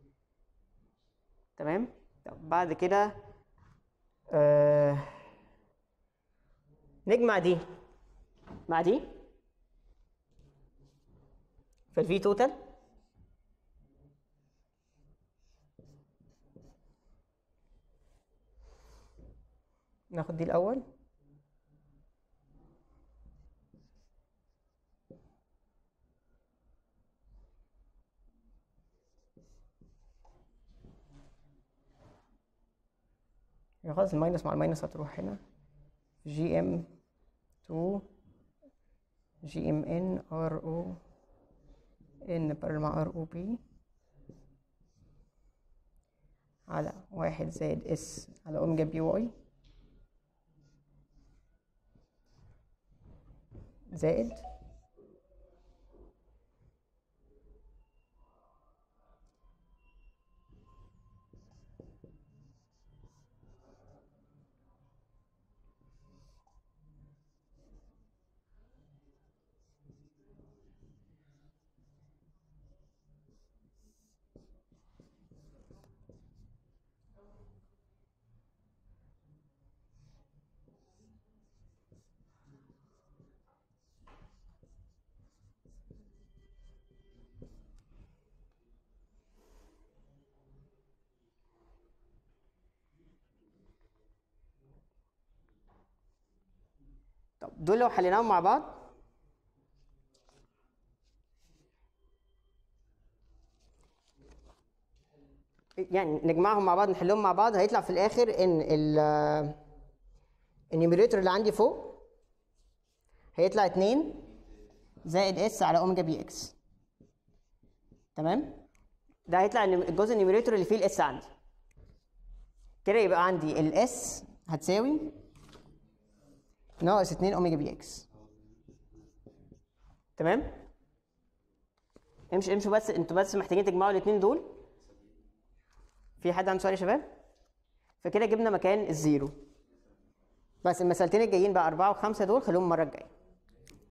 تمام طب بعد كده آه نجمع دي مع دي فالفي توتال ناخد دي الاول يعني خلاص الماينس مع الماينس هتروح هنا جي ام 2 جي ام ان ار او ان بارل مع ار او بي على واحد زائد اس على اوميجا بي واي زائد دول لو حليناهم مع بعض يعني نجمعهم مع بعض نحلهم مع بعض هيطلع في الاخر ان ال النيوميريتور اللي عندي فوق هيطلع 2 زائد اس على اوميجا بي اكس تمام ده هيطلع النيم- الجزء النيوميريتور اللي فيه الاس عندي كده يبقى عندي الاس هتساوي ناقص 2 اوميجا بي اكس تمام امشي امشوا بس انتوا بس محتاجين تجمعوا الاثنين دول في حد عنده سؤال يا شباب فكده جبنا مكان الزيرو بس المسألتين الجايين بقى أربعة وخمسة دول خلوهم المرة الجاية